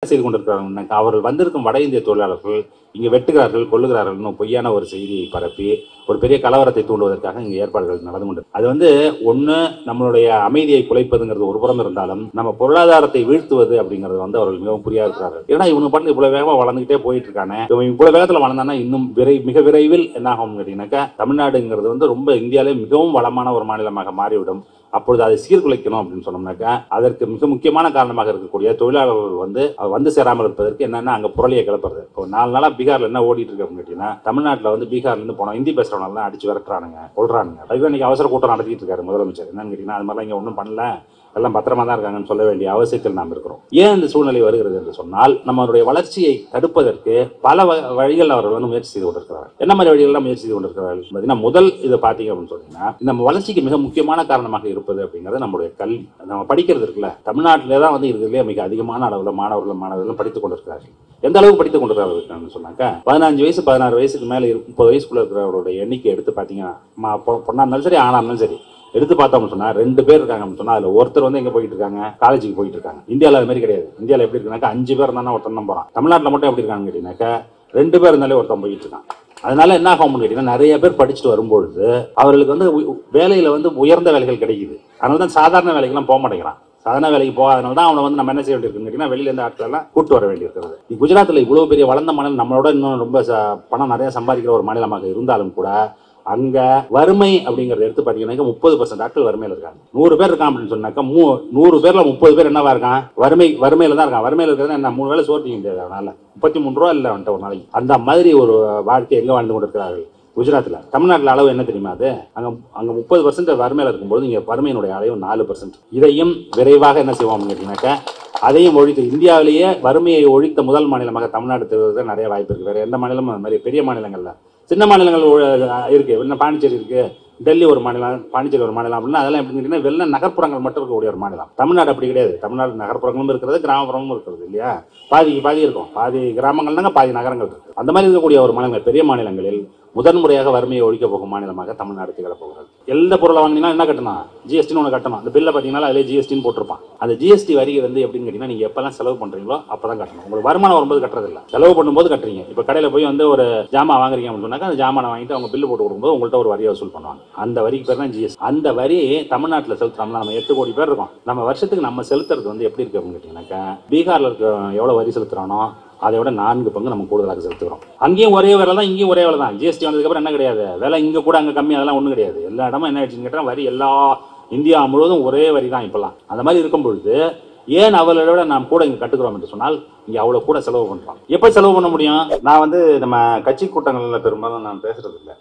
செய்து கொண்டிருக்கிறாங்க அவர்கள் வந்திருக்கும் வட இந்திய தொழிலாளர்கள் இங்கே வெட்டுகிறார்கள் கொள்ளுகிறார்கள்னு பொய்யான ஒரு செய்தியை பரப்பி ஒரு பெரிய கலவரத்தை தூண்டுவதற்காக இங்கே ஏற்பாடுகள் நடந்து கொண்டு அது வந்து ஒன்று நம்மளுடைய அமைதியை குலைப்பதுங்கிறது ஒரு புறம் இருந்தாலும் நம்ம பொருளாதாரத்தை வீழ்த்துவது அப்படிங்கிறது வந்து அவர்கள் மிகவும் புரியா இருக்கிறார்கள் ஏன்னா இவங்க பாட்டு இவ்வளவு வேகமா வளர்ந்துகிட்டே போயிட்டு இருக்கானே இவன் இவ்வளவு வேகத்துல வளர்ந்தானா இன்னும் விரை மிக விரைவில் என்ன ஆகும் கேட்டீங்கன்னாக்கா தமிழ்நாடுங்கிறது வந்து ரொம்ப இந்தியாவிலே மிகவும் வளமான ஒரு மாநிலமாக மாறிவிடும் அப்பொழுது அதை சீர்குலைக்கணும் அப்படின்னு சொன்னோம்னாக்கா அதற்கு மிக முக்கியமான காரணமாக இருக்கக்கூடிய தொழிலாளர்கள் வந்து அது வந்து சேராமல் இருப்பதற்கு என்னன்னா அங்க புரளியை கிளப்புறது இப்போ நாலு நாளா பீகார்ல என்ன ஓடிட்டு இருக்கு அப்படின்னு கேட்டீங்கன்னா தமிழ்நாட்டுல வந்து பீகார்ல இருந்து போனோம் ஹிந்தி பேசுறவங்க அடிச்சு விரட்டுறானுங்க கொள்றானுங்க அதுவே இன்னைக்கு அவசர கூட்டம் நடத்திட்டு இருக்காரு முதலமைச்சர் என்னன்னு கேட்டீங்கன்னா அது மாதிரிலாம் இங்க ஒன்றும் பண்ணல எல்லாம் பத்திரமா தான் இருக்காங்கன்னு சொல்ல வேண்டிய அவசியத்தில் நாம் இருக்கிறோம் ஏன் இந்த சூழ்நிலை வருகிறது என்று சொன்னால் நம்மளுடைய வளர்ச்சியை தடுப்பதற்கு பல வ- வழிகள் அவர்கள் வந்து முயற்சி செய்து கொண்டிருக்கிறார்கள் என்ன மாதிரி வழிகள்லாம் முயற்சி செய்து கொண்டிருக்கிறார்கள் பார்த்தீங்கன்னா முதல் இதை பார்த்தீங்க அப்படின்னு சொன்னீங்கன்னா நம்ம வளர்ச்சிக்கு மிக முக்கியமான காரணமாக இருப்பது அப்படிங்கிறது நம்மளுடைய கல்வி நம்ம படிக்கிறது இருக்குல்ல தமிழ்நாட்டிலே தான் வந்து இருக்கிறதுலே மிக அதிகமான அளவில் மாணவர்கள் மாணவர்களும் படித்துக் கொண்டிருக்கிறார்கள் எந்த அளவுக்கு படித்துக் கொண்டிருக்கிறார்கள் சொன்னாக்கா பதினஞ்சு வயசு பதினாறு வயசுக்கு மேலே இரு- முப்பது வயசுக்குள்ள இருக்கிறவருடைய எண்ணிக்கை எடுத்து பார்த்தீங்கன்னா மா- பொ- பொண்ணா இருந்தாலும் சரி ஆணா இருந்தாலும் சரி எடுத்து பார்த்தோம்னு சொன்னா ரெண்டு பேர் இருக்காங்க அப்படின்னு சொன்னா அதுல ஒருத்தர் வந்து எங்க போயிட்டு இருக்காங்க காலேஜுக்கு போயிட்டு இருக்காங்க இந்தியாவில் அது மாதிரி கிடையாது இந்தியாவில் எப்படி இருக்குனாக்கா அஞ்சு பேர் இருந்தாலும் ஒருத்தன் தான் போறான் தமிழ்நாட்டில் மட்டும் எப்படி இருக்காங்க கேட்டீங்கன்னாக்கா ரெண்டு பேர் இருந்தாலே ஒருத்தன் போயிட்டு இருக்கான் அதனால என்ன ஆகும் அப்படின்னு கேட்டீங்கன்னா நிறைய பேர் படிச்சுட்டு வரும்பொழுது அவர்களுக்கு வந்து உ- வேலையில வந்து உயர்ந்த வேலைகள் கிடைக்குது அதனால தான் சாதாரண வேலைக்கெல்லாம் போக மாட்டேங்கிறான் சாதாரண வேலைக்கு போகாதனால தான் அவனை வந்து நம்ம என்ன செய்ய வேண்டியிருக்குன்னு கேட்டீங்கன்னா வெளியில இருந்து ஆட்கள் எல்லாம் கூட்டு வர வேண்டியிருக்கிறது நீ குஜராத்தில் இவ்வளவு பெரிய வளர்ந்த மாநிலம் நம்மளோட இன்னும் ரொம்ப ச- பணம் நிறைய சம்பாதிக்கிற ஒரு மாநிலமாக இருந்தாலும் கூட அங்க வறுமை அப்படிங்கறத எடுத்து பாத்தீங்கன்னா முப்பது பர்சன்ட் ஆட்கள் வறுமையில இருக்காங்க நூறு பேர் இருக்கான் அப்படின்னு சொன்னாக்கா மூ நூறு பேர்ல முப்பது பேர் என்னவா இருக்கான் வறுமை வறுமையில தான் இருக்கான் வறுமையில இருக்கிறது என்ன மூணு வேளை சோறு திங்க முடியாது அவனால முப்பத்தி மூணு ரூபா இல்லை வந்துட்டு ஒரு நாளைக்கு அந்த மாதிரி ஒரு வாழ்க்கை எங்க வாழ்ந்து கொண்டிருக்கிறார்கள் குஜராத்தில் தமிழ்நாட்டில் அளவு என்ன தெரியுமா அது அங்க அங்க முப்பது பர்சன்ட் வறுமையில இருக்கும்போது இங்க வறுமையினுடைய அளவு நாலு பர்சன்ட் இதையும் விரைவாக என்ன செய்வோம் அப்படின்னு கேட்டீங்கன்னாக்கா அதையும் ஒழித்து இந்தியாவிலேயே வறுமையை ஒழித்த முதல் மாநிலமாக தமிழ்நாடு தெரிவதற்கு நிறைய வாய்ப்பு இருக்கு வேற எந்த மாநிலமும் அந்த மாதிரி பெரிய மாநிலங்கள்ல சின்ன மாநிலங்கள் ஒ- இருக்கு இன்னும் பாண்டிச்சேரி இருக்கு டெல்லி ஒரு மாநிலம் பாண்டிச்சேரி ஒரு மாநிலம் அப்படின்னா அதெல்லாம் எப்படி கேட்டீங்கன்னா வெள்ள நகர்ப்புறங்கள் மட்டும் இருக்கக்கூடிய ஒரு மாநிலம் தமிழ்நாடு அப்படி கிடையாது தமிழ்நாடு நகர்ப்புறங்களும் இருக்கிறது கிராமப்புறமும் இருக்கிறது இல்லையா பாதிக்கு பாதி இருக்கும் பாதி கிராமங்கள்னாங்க பாதி நகரங்கள் இருக்கு அந்த மாதிரி இருக்கக்கூடிய ஒரு மாநிலங்கள் பெரிய மாநிலங்களில் முதன் முறையாக வறுமையை ஒழிக்க போகும் மாநிலமாக தமிழ்நாடு திகழப் போகிறது எந்த பொருளை வாங்கினீங்கன்னா என்ன கட்டணும் ஜிஎஸ்டின்னு ஒன்று கட்டணும் அந்த பில்லை பார்த்தீங்கன்னா அதிலே ஜிஎஸ்டின்னு போட்டிருப்பான் அந்த ஜிஎஸ்டி வரி வந்து எப்படின்னு கேட்டீங்கன்னா நீங்கள் எப்பெல்லாம் செலவு பண்ணுறீங்களோ அப்போ தான் கட்டணும் உங்களுக்கு வருமானம் வரும்போது கட்டுறதில்ல செலவு பண்ணும்போது கட்டுறீங்க இப்போ கடையில் போய் வந்து ஒரு ஜாமான் வாங்குறீங்க அப்படின்னு சொன்னாக்கா அந்த ஜாமானை வாங்கிட்டு அவங்க பில்லு போட்டு கொடுக்கும்போது உங்கள்கிட்ட ஒரு வரியை வசூல் பண்ணுவாங்க அந்த வரிக்கு பேர் தான் ஜிஎஸ்டி அந்த வரி தமிழ்நாட்டில் செலுத்துறோம்னா நம்ம எட்டு கோடி பேர் இருக்கோம் நம்ம வருஷத்துக்கு நம்ம செலுத்துறது வந்து எப்படி இருக்கு அப்படின்னு கேட்டிங்கன்னாக்கா பீகாரில் இருக்க எவ்வளோ வரி செலுத்துறானோ அதை விட நான்கு பங்கு நம்ம கூடுதலாக செலுத்துகிறோம் அங்கேயும் ஒரே வேலை தான் இங்கேயும் ஒரே வேலை தான் ஜிஎஸ்டி வந்ததுக்கப்புறம் என்ன கிடையாது விலை இங்கே கூட அங்கே கம்மி அதெல்லாம் ஒன்றும் கிடையாது எல்லா இடமும் என்ன ஆயிடுச்சுன்னு கேட்டால் வரி எல்லா இந்தியா முழுவதும் ஒரே வரி தான் இப்போல்லாம் அந்த மாதிரி இருக்கும் பொழுது ஏன் அவளை விட நாம் கூட இங்கே கட்டுக்கிறோம் என்று சொன்னால் இங்கே அவ்வளோ கூட செலவு பண்ணுறோம் எப்போ செலவு பண்ண முடியும் நான் வந்து நம்ம கட்சி கூட்டங்களில் பெரும்பாலும் நான் பேசுறது இல்லை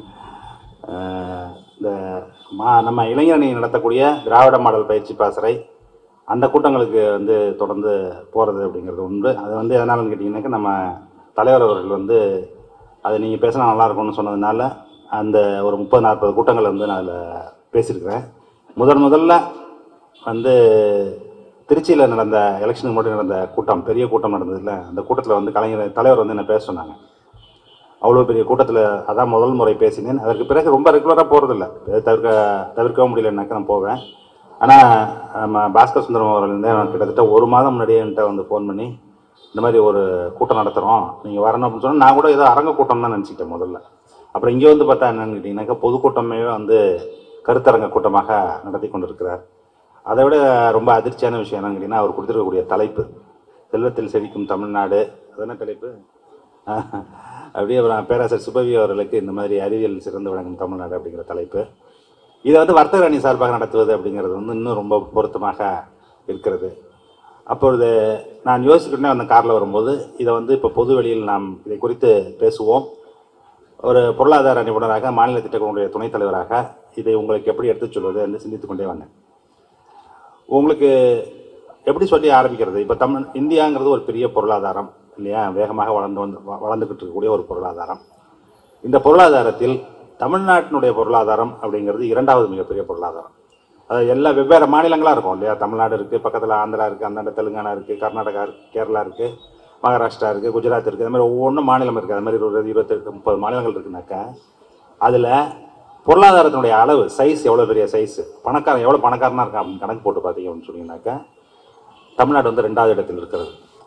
அஹ் இந்த மா நம்ம இளைஞரணி நடத்தக்கூடிய திராவிட மாடல் பயிற்சி பாசறை அந்த கூட்டங்களுக்கு வந்து தொடர்ந்து போகிறது அப்படிங்கிறது உண்டு அது வந்து எதனாலன்னு கேட்டிங்கன்னாக்கா நம்ம தலைவர் அவர்கள் வந்து அதை நீங்கள் பேசினா நல்லா இருக்கும்னு சொன்னதுனால அந்த ஒரு முப்பது நாற்பது கூட்டங்கள் வந்து நான் அதில் பேசியிருக்கிறேன் முதன் முதல்ல வந்து திருச்சியில் நடந்த எலெக்ஷனுக்கு முன்னாடி நடந்த கூட்டம் பெரிய கூட்டம் நடந்ததுல அந்த கூட்டத்தில் வந்து கலைஞர் தலைவர் வந்து என்ன பேச சொன்னாங்க அவ்வளோ பெரிய கூட்டத்தில் அதான் முதல் முறை பேசினேன் அதற்கு பிறகு ரொம்ப ரெகுலராக போகிறதில்ல தவிர்க்க தவிர்க்கவும் முடியலன்னாக்க நான் போவேன் ஆனால் நம்ம பாஸ்கர் சுந்தரம் அவர்கள் வந்து எனக்கு கிட்டத்தட்ட ஒரு மாதம் முன்னாடியே என்கிட்ட வந்து ஃபோன் பண்ணி இந்த மாதிரி ஒரு கூட்டம் நடத்துகிறோம் நீங்கள் வரணும் அப்படின்னு சொன்னால் நான் கூட ஏதோ அரங்க கூட்டம் தான் நினச்சிக்கிட்டேன் முதல்ல அப்புறம் இங்கே வந்து பார்த்தா என்னன்னு கேட்டிங்கனாக்கா பொதுக்கூட்டமே வந்து கருத்தரங்க கூட்டமாக நடத்தி கொண்டிருக்கிறார் அதை விட ரொம்ப அதிர்ச்சியான விஷயம் என்னன்னு கேட்டிங்கன்னா அவர் கொடுத்துருக்கக்கூடிய தலைப்பு செல்வத்தில் செழிக்கும் தமிழ்நாடு அதென்ன தலைப்பு அப்படியே அப்புறம் பேராசிரியர் சுபவி அவர்களுக்கு இந்த மாதிரி அறிவியல் சிறந்து விளங்கும் தமிழ்நாடு அப்படிங்கிற தலைப்பு இதை வந்து வர்த்தக அணி சார்பாக நடத்துவது அப்படிங்கிறது வந்து இன்னும் ரொம்ப பொருத்தமாக இருக்கிறது அப்பொழுது நான் யோசிச்சுக்கிட்டே அந்த காரில் வரும்போது இதை வந்து இப்போ பொது வெளியில் நாம் இதை குறித்து பேசுவோம் ஒரு பொருளாதார நிபுணராக மாநில திட்டக்குழுடைய துணைத் தலைவராக இதை உங்களுக்கு எப்படி எடுத்துச் சொல்வது என்று சிந்தித்துக் கொண்டே வந்தேன் உங்களுக்கு எப்படி சொல்லி ஆரம்பிக்கிறது இப்போ தமிழ் இந்தியாங்கிறது ஒரு பெரிய பொருளாதாரம் இல்லையா வேகமாக வளர்ந்து வந்து வ- வளர்ந்துகிட்டு இருக்கக்கூடிய ஒரு பொருளாதாரம் இந்த பொருளாதாரத்தில் தமிழ்நாட்டினுடைய பொருளாதாரம் அப்படிங்கிறது இரண்டாவது மிகப்பெரிய பொருளாதாரம் அது எல்லா வெவ்வேறு மாநிலங்களாக இருக்கும் இல்லையா தமிழ்நாடு இருக்குது பக்கத்தில் ஆந்திரா இருக்குது அந்தாண்ட தெலுங்கானா இருக்குது கர்நாடகா இருக்குது கேரளா இருக்குது மகாராஷ்டிரா இருக்குது குஜராத் இருக்குது அது மாதிரி ஒவ்வொன்றும் மாநிலம் இருக்குது அது மாதிரி ஒரு இருபத்தெட்டு முப்பது மாநிலங்கள் இருக்குனாக்கா அதில் பொருளாதாரத்தினுடைய அளவு சைஸ் எவ்வளோ பெரிய சைஸ் பணக்காரன் எவ்வளோ பணக்காரனாக இருக்கான் அப்படின்னு கணக்கு போட்டு பார்த்தீங்க அப்படின்னு சொன்னீங்கன்னாக்கா தமிழ்நாடு வந்து ரெண்டாவது இடத்தில் இருக்கிறது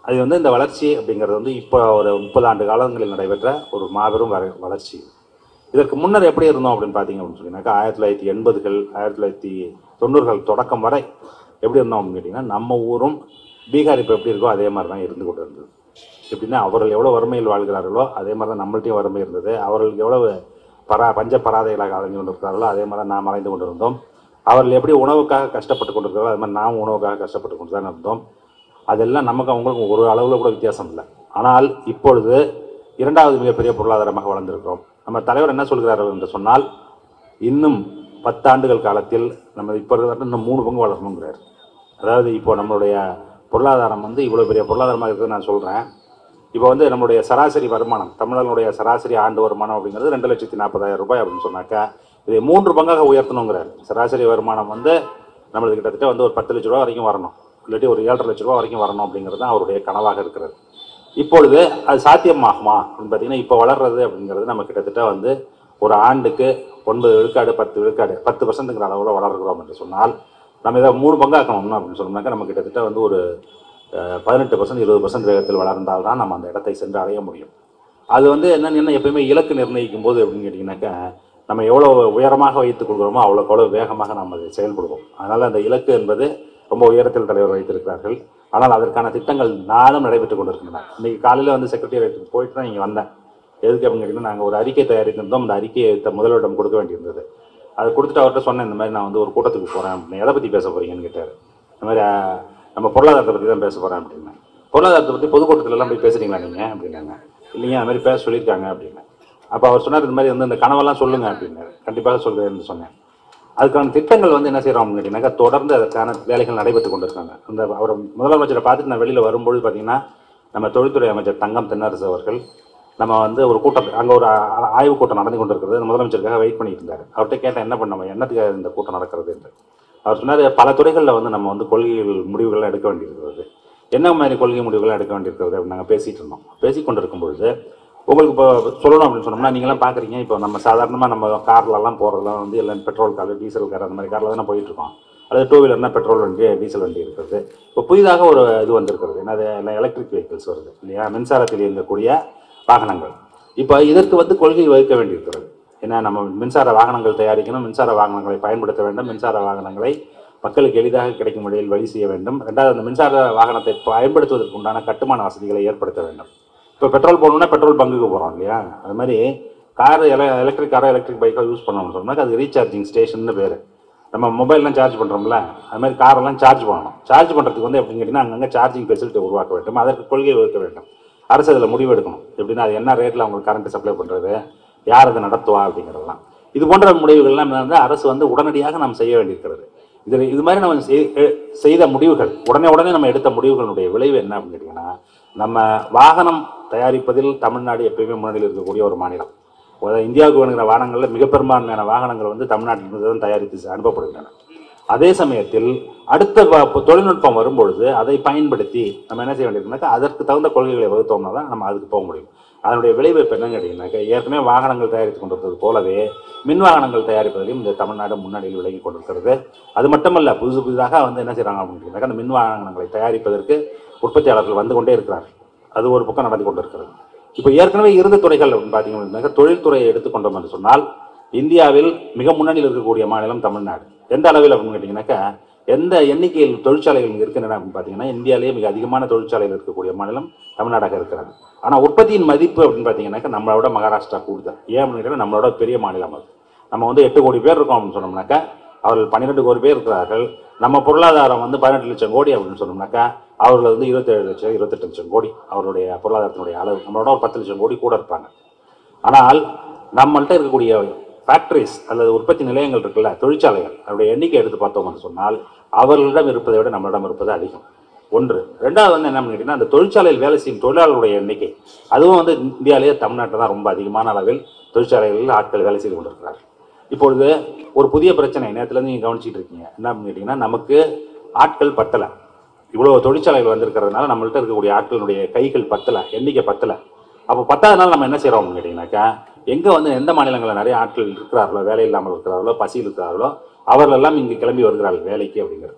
அது வந்து இந்த வளர்ச்சி அப்படிங்கிறது வந்து இப்போ ஒரு முப்பது ஆண்டு காலங்களில் நடைபெற்ற ஒரு மாபெரும் வர வளர்ச்சி இதற்கு முன்னர் எப்படி இருந்தோம் அப்படின்னு பார்த்தீங்க அப்படின்னு சொன்னீங்கன்னாக்கா ஆயிரத்தி தொள்ளாயிரத்தி எண்பதுகள் ஆயிரத்தி தொள்ளாயிரத்தி தொண்ணூறுகள் தொடக்கம் வரை எப்படி இருந்தோம் அப்படின்னு கேட்டிங்கன்னா நம்ம ஊரும் பீகார் இப்போ எப்படி இருக்கோ அதே மாதிரி தான் இருந்து கொண்டு இருந்தது எப்படின்னா அவர்கள் எவ்வளோ வறுமையில் வாழ்கிறார்களோ அதே மாதிரி தான் நம்மள்ட்டையும் வறுமை இருந்தது அவர்களுக்கு எவ்வளவு பரா பஞ்ச பராதைகளாக அலைஞ்சு கொண்டிருக்கிறார்களோ அதே மாதிரி தான் நாம் அலைந்து கொண்டு இருந்தோம் அவர்கள் எப்படி உணவுக்காக கஷ்டப்பட்டு கொண்டிருக்கிறார்களோ அது மாதிரி நாம் உணவுக்காக கஷ்டப்பட்டு கொண்டு தான் இருந்தோம் அதெல்லாம் நமக்கு அவங்களுக்கும் ஒரு அளவில் கூட வித்தியாசம் இல்லை ஆனால் இப்பொழுது இரண்டாவது மிகப்பெரிய பொருளாதாரமாக வளர்ந்திருக்கிறோம் நம்ம தலைவர் என்ன சொல்கிறார்கள் என்று சொன்னால் இன்னும் பத்தாண்டுகள் காலத்தில் நம்ம இப்போ இருக்கிற இன்னும் மூணு பங்கு வளரணுங்கிறார் அதாவது இப்போ நம்மளுடைய பொருளாதாரம் வந்து இவ்வளோ பெரிய பொருளாதாரமாக இருக்குதுன்னு நான் சொல்கிறேன் இப்போ வந்து நம்மளுடைய சராசரி வருமானம் தமிழர்களுடைய சராசரி ஆண்டு வருமானம் அப்படிங்கிறது ரெண்டு லட்சத்தி நாற்பதாயிரம் ரூபாய் அப்படின்னு சொன்னாக்கா இதை மூன்று பங்காக உயர்த்தணுங்கிறார் சராசரி வருமானம் வந்து நம்மளுக்கு கிட்டத்தட்ட வந்து ஒரு பத்து லட்ச ரூபா வரைக்கும் வரணும் இல்லாட்டி ஒரு ஏழரை லட்ச ரூபா வரைக்கும் வரணும் அப்படிங்கிறது தான் அவருடைய கனவாக இருக்கிறது இப்பொழுது அது சாத்தியமாகுமா அப்படின்னு பார்த்தீங்கன்னா இப்போ வளர்றது அப்படிங்கிறது நம்ம கிட்டத்தட்ட வந்து ஒரு ஆண்டுக்கு ஒன்பது விழுக்காடு பத்து விழுக்காடு பத்து பர்சன்ட்டுங்கிற அளவில் வளர்கிறோம் என்று சொன்னால் நம்ம இதை மூணு பங்காக்கணும் அப்படின்னு சொன்னோம்னாக்கா நம்ம கிட்டத்தட்ட வந்து ஒரு பதினெட்டு பர்சன்ட் இருபது பர்சன்ட் வேகத்தில் வளர்ந்தால் தான் நம்ம அந்த இடத்தை சென்று அடைய முடியும் அது வந்து என்னன்னு என்ன எப்பயுமே இலக்கு நிர்ணயிக்கும் போது அப்படின்னு கேட்டிங்கனாக்கா நம்ம எவ்வளோ உயரமாக வைத்துக் கொள்கிறோமோ அவ்வளோக்கு அவ்வளோ வேகமாக நாம் அதை செயல்படுவோம் அதனால் அந்த இலக்கு என்பது ரொம்ப உயரத்தில் தலைவர் வைத்திருக்கிறார்கள் ஆனால் அதற்கான திட்டங்கள் நாளும் நடைபெற்றுக் கொண்டிருக்கின்றன இன்னைக்கு காலையில் வந்து செக்ரட்டரியேட்டுக்கு போயிட்டு தான் இங்கே வந்தேன் எதுக்கு அப்படின்னு கேட்டிங்கன்னா நாங்கள் ஒரு அறிக்கை தயாரித்திருந்தோம் அந்த அறிக்கையை த- முதல்வரிடம் கொடுக்க வேண்டியிருந்தது அதை கொடுத்துட்டு அவர்கிட்ட சொன்னேன் இந்த மாதிரி நான் வந்து ஒரு கூட்டத்துக்கு போகிறேன் அப்படின்னு எதை பற்றி பேச போகிறீங்கன்னு கேட்டார் இந்த மாதிரி அஹ், நம்ம பொருளாதாரத்தை பற்றி தான் பேச போகிறேன் அப்படின்னு பொருளாதாரத்தை பற்றி பொதுக்கூட்டத்துல எல்லாம் போய் பேசுறீங்களா நீங்கள் அப்படின்னாங்க இல்லைங்க அந்த மாதிரி பேச சொல்லியிருக்காங்க அப்படின்னு அப்போ அவர் சொன்னார் இந்த மாதிரி வந்து இந்த கனவெல்லாம் சொல்லுங்க அப்படின்னாரு கண்டிப்பாக சொல்கிறேன்னு சொன்னேன் அதுக்கான திட்டங்கள் வந்து என்ன செய்கிறோம் அப்படின்னு கேட்டிங்கனாக்கா தொடர்ந்து அதற்கான வேலைகள் நடைபெற்று கொண்டிருக்காங்க அந்த அவர் முதலமைச்சரை பார்த்துட்டு நான் வெளியில் வரும்பொழுது பார்த்தீங்கன்னா நம்ம தொழில்துறை அமைச்சர் தங்கம் தென்னரசு அவர்கள் நம்ம வந்து ஒரு கூட்டம் அங்கே ஒரு ஆ- ஆய்வுக் கூட்டம் நடந்து கொண்டிருக்கிறது அந்த முதலமைச்சருக்காக வெயிட் பண்ணிட்டு இருந்தார் அவர்கிட்ட கேட்டேன் என்ன பண்ண என்னத்துக்கு இந்த கூட்டம் நடக்கிறது என்று அவர் சொன்னார் பல துறைகளில் வந்து நம்ம வந்து கொள்கைகள் முடிவுகள்லாம் எடுக்க வேண்டியிருக்கிறது என்ன மாதிரி கொள்கை முடிவுகள் எடுக்க வேண்டியிருக்கிறது அப்படின்னு நாங்கள் பேசிகிட்டு இருந்தோம் பேசி கொண்டிருக்கும் பொழுது உங்களுக்கு இப்போ சொல்லணும் அப்படின்னு சொன்னோம்னா நீங்களாம் பார்க்குறீங்க இப்போ நம்ம சாதாரணமாக நம்ம கார்லலாம் போகிறதுலாம் வந்து எல்லாம் பெட்ரோல் கார் டீசல் கார் அந்த மாதிரி காரில் தானே போயிட்டு இருக்கோம் அதாவது டூ வீலர்னா பெட்ரோல் வண்டி டீசல் வண்டி இருக்கிறது இப்போ புதிதாக ஒரு இது வந்திருக்கிறது என்னது எல்லாம் எலக்ட்ரிக் வெஹிக்கிள்ஸ் வருது இல்லையா மின்சாரத்தில் இயங்கக்கூடிய வாகனங்கள் இப்போ இதற்கு வந்து கொள்கை வகுக்க வேண்டியிருக்கிறது ஏன்னா நம்ம மின்சார வாகனங்கள் தயாரிக்கணும் மின்சார வாகனங்களை பயன்படுத்த வேண்டும் மின்சார வாகனங்களை மக்களுக்கு எளிதாக கிடைக்கும் வழியில் வழி செய்ய வேண்டும் ரெண்டாவது அந்த மின்சார வாகனத்தை பயன்படுத்துவதற்கு உண்டான கட்டுமான வசதிகளை ஏற்படுத்த வேண்டும் இப்போ பெட்ரோல் போடணும்னா பெட்ரோல் பங்குக்கு போகிறோம் இல்லையா அது மாதிரி கார் எல எலக்ட்ரிக் காரோ எலக்ட்ரிக் பைக்கோ யூஸ் பண்ணணும்னு சொன்னால் அது ரீசார்ஜிங் ஸ்டேஷன் பேர் நம்ம மொபைல்லாம் சார்ஜ் பண்ணுறோம்ல அது மாதிரி காரெல்லாம் சார்ஜ் பண்ணணும் சார்ஜ் பண்ணுறதுக்கு வந்து எப்படின்னு கேட்டிங்கன்னா அங்கங்கே சார்ஜிங் ஃபெசிலிட்டி உருவாக்க வேண்டும் அதற்கு கொள்கை வகுக்க வேண்டும் அரசு அதில் முடிவு எடுக்கணும் எப்படின்னா அது என்ன ரேட்டில் அவங்களுக்கு கரண்ட் சப்ளை பண்ணுறது யார் அதை நடத்துவா அப்படிங்கிறதெல்லாம் இது போன்ற முடிவுகள்லாம் வந்து அரசு வந்து உடனடியாக நாம் செய்ய வேண்டியிருக்கிறது இது இது மாதிரி நம்ம செய்- எ- செய்த முடிவுகள் உடனே உடனே நம்ம எடுத்த முடிவுகளுடைய விளைவு என்ன அப்படின்னு கேட்டிங்கன்னா நம்ம வாகனம் தயாரிப்பதில் தமிழ்நாடு எப்பயுமே முன்னணியில் இருக்கக்கூடிய ஒரு மாநிலம் அதாவது இந்தியாவுக்கு வேணுங்கிற வாகனங்களில் மிக பெரும்பான்மையான வாகனங்கள் வந்து தமிழ்நாட்டிலிருந்து தான் தயாரித்து அனுப்பப்படுகின்றன அதே சமயத்தில் அடுத்த வ- இப்ப தொழில்நுட்பம் வரும்பொழுது அதை பயன்படுத்தி நம்ம என்ன செய்ய வேண்டியிருக்குனாக்கா அதற்கு தகுந்த கொள்கைகளை வகுத்தோம்னா தான் நம்ம அதுக்கு போக முடியும் அதனுடைய விளைவு இப்போ என்னன்னு கேட்டிங்கனாக்கா ஏற்கனவே வாகனங்கள் தயாரித்து கொண்டிருந்தது போலவே மின் வாகனங்கள் தயாரிப்பதிலும் இந்த தமிழ்நாடு முன்னணியில் விளங்கி கொண்டிருக்கிறது அது மட்டுமல்ல புதுசு புதிதாக வந்து என்ன செய்கிறாங்க அப்படின்னு கேட்டிங்கனாக்கா அந்த மின் வாகனங்களை தயாரிப்பதற்கு உற்பத்தியாளர்கள் வந்து கொண்டே இருக்கிறார்கள் அது ஒரு பக்கம் நடந்து கொண்டிருக்கிறது இப்போ ஏற்கனவே இருந்த துறைகள் அப்படின்னு பார்த்தீங்கன்னா தொழில்துறையை எடுத்துக்கொண்டோம் என்று சொன்னால் இந்தியாவில் மிக முன்னணியில் இருக்கக்கூடிய மாநிலம் தமிழ்நாடு எந்த அளவில் அப்படின்னு கேட்டிங்கனாக்கா எந்த எண்ணிக்கையில் தொழிற்சாலைகள் இங்கே இருக்கின்றன அப்படின்னு பார்த்தீங்கன்னா இந்தியாவிலேயே மிக அதிகமான தொழிற்சாலைகள் இருக்கக்கூடிய மாநிலம் தமிழ்நாடாக இருக்கிறது ஆனால் உற்பத்தியின் மதிப்பு அப்படின்னு பார்த்தீங்கன்னாக்கா நம்மளோட மகாராஷ்டிரா கூடுதல் ஏன் அப்படின்னு கேட்டீங்கன்னா நம்மளோட பெரிய மாநிலம் அது நம்ம வந்து எட்டு கோடி பேர் இருக்கோம் அப்படின்னு சொன்னோம்னாக்கா அவர்கள் பன்னிரெண்டு கோடி பேர் இருக்கிறார்கள் நம்ம பொருளாதாரம் வந்து பதினெட்டு லட்சம் கோடி அப்படின்னு சொன்னோம்னாக்கா அவர்கள் வந்து இருபத்தேழு லட்சம் இருபத்தெட்டு லட்சம் கோடி அவருடைய பொருளாதாரத்தினுடைய அளவு நம்மளோட ஒரு பத்து லட்சம் கோடி கூட இருப்பாங்க ஆனால் நம்மள்ட்ட இருக்கக்கூடிய ஃபேக்டரிஸ் அல்லது உற்பத்தி நிலையங்கள் இருக்குல்ல தொழிற்சாலைகள் அதோடைய எண்ணிக்கை எடுத்து பார்த்தோம்னு சொன்னால் அவர்களிடம் இருப்பதை விட நம்மளிடம் இருப்பது அதிகம் ஒன்று ரெண்டாவது வந்து என்ன கேட்டிங்கன்னா அந்த தொழிற்சாலையில் வேலை செய்யும் தொழிலாளர்களுடைய எண்ணிக்கை அதுவும் வந்து இந்தியாவிலேயே தமிழ்நாட்டில் தான் ரொம்ப அதிகமான அளவில் தொழிற்சாலைகளில் ஆட்கள் வேலை செய்து கொண்டிருக்கிறார்கள் இப்பொழுது ஒரு புதிய பிரச்சனை நேரத்துலேருந்து நீங்கள் கவனிச்சிட்டு இருக்கீங்க என்ன அப்படின்னு கேட்டிங்கன்னா நமக்கு ஆட்கள் பத்தலை இவ்வளோ தொழிற்சாலைகள் வந்திருக்கிறதுனால நம்மள்ட்ட இருக்கக்கூடிய ஆட்களுடைய கைகள் பத்தலை எண்ணிக்கை பத்தலை அப்போ பத்தாதனால நம்ம என்ன செய்கிறோம் அப்படின்னு கேட்டிங்கனாக்கா எங்கே வந்து எந்த மாநிலங்களில் நிறைய ஆட்கள் இருக்கிறார்களோ வேலை இல்லாமல் இருக்கிறார்களோ பசியில் இருக்கிறார்களோ அவர்கள் எல்லாம் இங்கே கிளம்பி வருகிறார்கள் வேலைக்கு அப்படிங்கிறது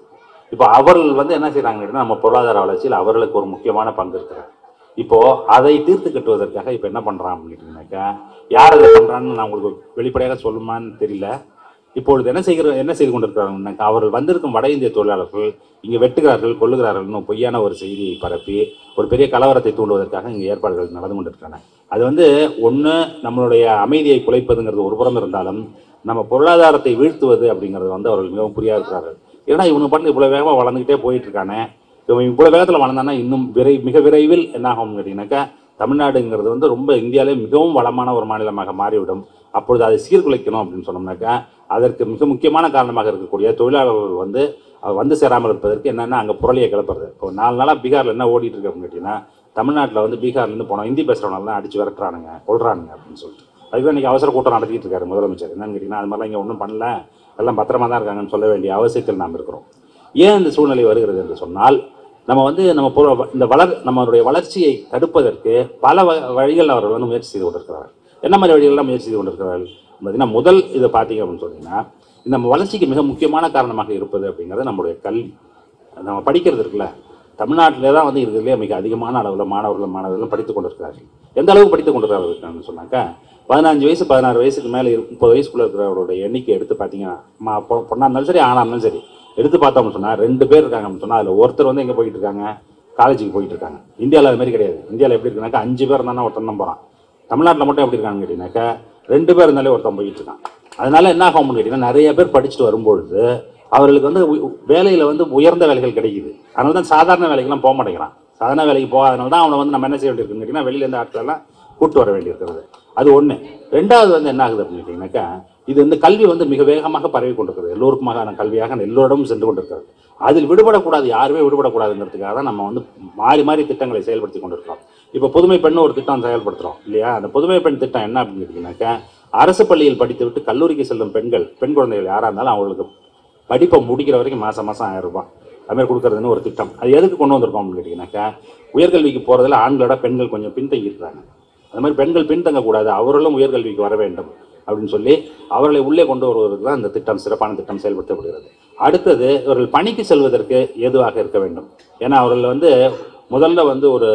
இப்போ அவர்கள் வந்து என்ன செய்றாங்க கேட்டீங்கன்னா, நம்ம பொருளாதார வளர்ச்சியில் அவர்களுக்கு ஒரு முக்கியமான பங்கு இருக்கிறது இப்போ அதை தீர்த்து கட்டுவதற்காக இப்போ என்ன பண்றான் அப்படின்னு கேட்டீங்கன்னாக்கா யார் அதை பண்றான்னு நான் உங்களுக்கு வெளிப்படையாக சொல்லுமான்னு தெரியல இப்பொழுது என்ன செய்கிற என்ன செய்து கொண்டிருக்கிறாங்கன்னா அவர்கள் வந்திருக்கும் வட இந்திய தொழிலாளர்கள் இங்கே வெட்டுகிறார்கள் கொள்ளுகிறார்கள்னு பொய்யான ஒரு செய்தியை பரப்பி ஒரு பெரிய கலவரத்தை தூண்டுவதற்காக இங்கே ஏற்பாடுகள் நடந்து கொண்டிருக்கின்றன அது வந்து ஒன்று நம்மளுடைய அமைதியை குலைப்பதுங்கிறது ஒரு புறம் இருந்தாலும் நம்ம பொருளாதாரத்தை வீழ்த்துவது அப்படிங்கிறது வந்து அவர்கள் மிகவும் புரியா இருக்கிறார்கள் ஏன்னா இவனுக்கு பண்ணி இவ்வளோ வேகமாக வளர்ந்துக்கிட்டே போயிட்டு இருக்கானே இவன் இவ்வளோ வேகத்தில் வளர்ந்தானா இன்னும் விரை மிக விரைவில் என்ன ஆகும்னு கேட்டிங்கனாக்கா தமிழ்நாடுங்கிறது வந்து ரொம்ப இந்தியாவிலே மிகவும் வளமான ஒரு மாநிலமாக மாறிவிடும் அப்பொழுது அதை சீர்குலைக்கணும் அப்படின்னு சொன்னோம்னாக்கா அதற்கு மிக முக்கியமான காரணமாக இருக்கக்கூடிய தொழிலாளர்கள் வந்து அவர் வந்து சேராமல் இருப்பதற்கு என்னென்னா அங்கே புரளியை கிளப்புறது இப்போ நாலு நாளாக பீகாரில் என்ன ஓடிட்டு இருக்கு அப்படின்னு கேட்டிங்கன்னா தமிழ்நாட்டில் வந்து பீகார்லேருந்து போனோம் ஹிந்தி பேசுகிறவங்களாம் அடிச்சு விரட்டுறானுங்க கொள்றானுங்க அப்படின்னு சொல்லிட்டு அதுதான் இன்றைக்கி அவசர கூட்டம் நடத்திட்டு இருக்காரு முதலமைச்சர் என்னன்னு கேட்டிங்கன்னா அது மாதிரிலாம் இங்கே ஒன்றும் பண்ணல எல்லாம் பத்திரமா தான் இருக்காங்கன்னு சொல்ல வேண்டிய அவசியத்தில் நாம் இருக்கிறோம் ஏன் இந்த சூழ்நிலை வருகிறது என்று சொன்னால் நம்ம வந்து நம்ம பொரு- இந்த வளர் நம்மளுடைய வளர்ச்சியை தடுப்பதற்கு பல வ- வழிகள் அவர்கள் வந்து முயற்சி செய்து கொண்டிருக்கிறார்கள் என்ன மாதிரி வழிகள்லாம் முயற்சி செய்து கொண்டிருக்கிறார்கள் பார்த்தீங்கன்னா முதல் இதை பார்த்தீங்க அப்படின்னு சொன்னீங்கன்னா இந்த நம்ம வளர்ச்சிக்கு மிக முக்கியமான காரணமாக இருப்பது அப்படிங்கிறது நம்முடைய கல்வி நம்ம படிக்கிறது இருக்குல்ல தமிழ்நாட்டிலே தான் வந்து இருக்கிறதுலே மிக அதிகமான அளவில் மாணவர்கள் மாணவர்களும் படித்துக் கொண்டிருக்கிறார்கள் எந்த அளவுக்கு படித்துக் கொண்டிருக்கிறார்கள் சொன்னாக்கா பதினஞ்சு வயசு பதினாறு வயசுக்கு மேலே முப்பது வயசுக்குள்ள இருக்கிறவருடைய எண்ணிக்கை எடுத்து பார்த்தீங்கன்னா மா- பொ- பொண்ணா இருந்தாலும் சரி ஆணா இருந்தாலும் சரி எடுத்து பார்த்தோம்னு சொன்னால் ரெண்டு பேர் இருக்காங்க அப்படின்னு சொன்னால் அதில் ஒருத்தர் வந்து எங்கே போயிட்டு இருக்காங்க காலேஜுக்கு போயிட்டு இருக்காங்க இந்தியாவில் அது மாதிரி கிடையாது இந்தியாவில் எப்படி இருக்குனாக்கா அஞ்சு பேர் இருந்தானா ஒருத்தன் தான் போகிறான் தமிழ்நாட்டில் மட்டும் எப்படி இருக்காங்கன்னு கேட்டிங்கனாக்கா ரெண்டு பேர் இருந்தாலே ஒருத்தன் போயிட்டு இருக்கான் அதனால என்ன ஆகும்னு கேட்டிங்கன்னா நிறைய பேர் படிச்சுட்டு வரும்பொழுது அவர்களுக்கு வந்து உ- வேலையில வந்து உயர்ந்த வேலைகள் கிடைக்குது அதனால தான் சாதாரண வேலைக்கெல்லாம் போக மாட்டேங்கிறான் சாதாரண வேலைக்கு போகாதனால தான் அவனை வந்து நம்ம என்ன செய்ய வேண்டியிருக்குன்னு கேட்டிங்கன்னா வெளியிலேருந்து ஆட்களெல்லாம் கூட்டு வர வேண்டியிருக்கிறது அது ஒன்று ரெண்டாவது வந்து என்ன ஆகுது அப்படின்னு கேட்டிங்கனாக்கா இது வந்து கல்வி வந்து மிக வேகமாக பரவி கொண்டிருக்கிறது எல்லோருக்குமான கல்வியாக எல்லோரிடமும் சென்று கொண்டிருக்கிறது அதில் விடுபடக்கூடாது யாருமே விடுபடக்கூடாதுங்கிறதுக்காக தான் நம்ம வந்து மாறி மாறி திட்டங்களை செயல்படுத்தி கொண்டிருக்கிறோம் இப்போ புதுமை பெண் ஒரு திட்டம் செயல்படுத்துகிறோம் இல்லையா அந்த புதுமை பெண் திட்டம் என்ன அப்படின்னு கேட்டிங்கனாக்கா அரசு பள்ளியில் படித்துவிட்டு கல்லூரிக்கு செல்லும் பெண்கள் பெண் குழந்தைகள் யாராக இருந்தாலும் அவங்களுக்கு படிப்பை முடிக்கிற வரைக்கும் மாதம் மாதம் ஆயிரம் ரூபாய் அதுமாதிரி கொடுக்கறதுன்னு ஒரு திட்டம் அது எதுக்கு கொண்டு வந்திருக்கோம் அப்படின்னு கேட்டிங்கனாக்கா உயர்கல்விக்கு போகிறதுல ஆண்களோட பெண்கள் கொஞ்சம் பின்தங்கி இருக்கிறாங்க அது மாதிரி பெண்கள் பின்தங்கக்கூடாது அவர்களும் உயர்கல்விக்கு வர வேண்டும் அப்படின்னு சொல்லி அவர்களை உள்ளே கொண்டு வருவதற்கு தான் இந்த திட்டம் சிறப்பான திட்டம் செயல்படுத்தப்படுகிறது அடுத்தது இவர்கள் பணிக்கு செல்வதற்கு ஏதுவாக இருக்க வேண்டும் ஏன்னா அவர்கள் வந்து முதல்ல வந்து ஒரு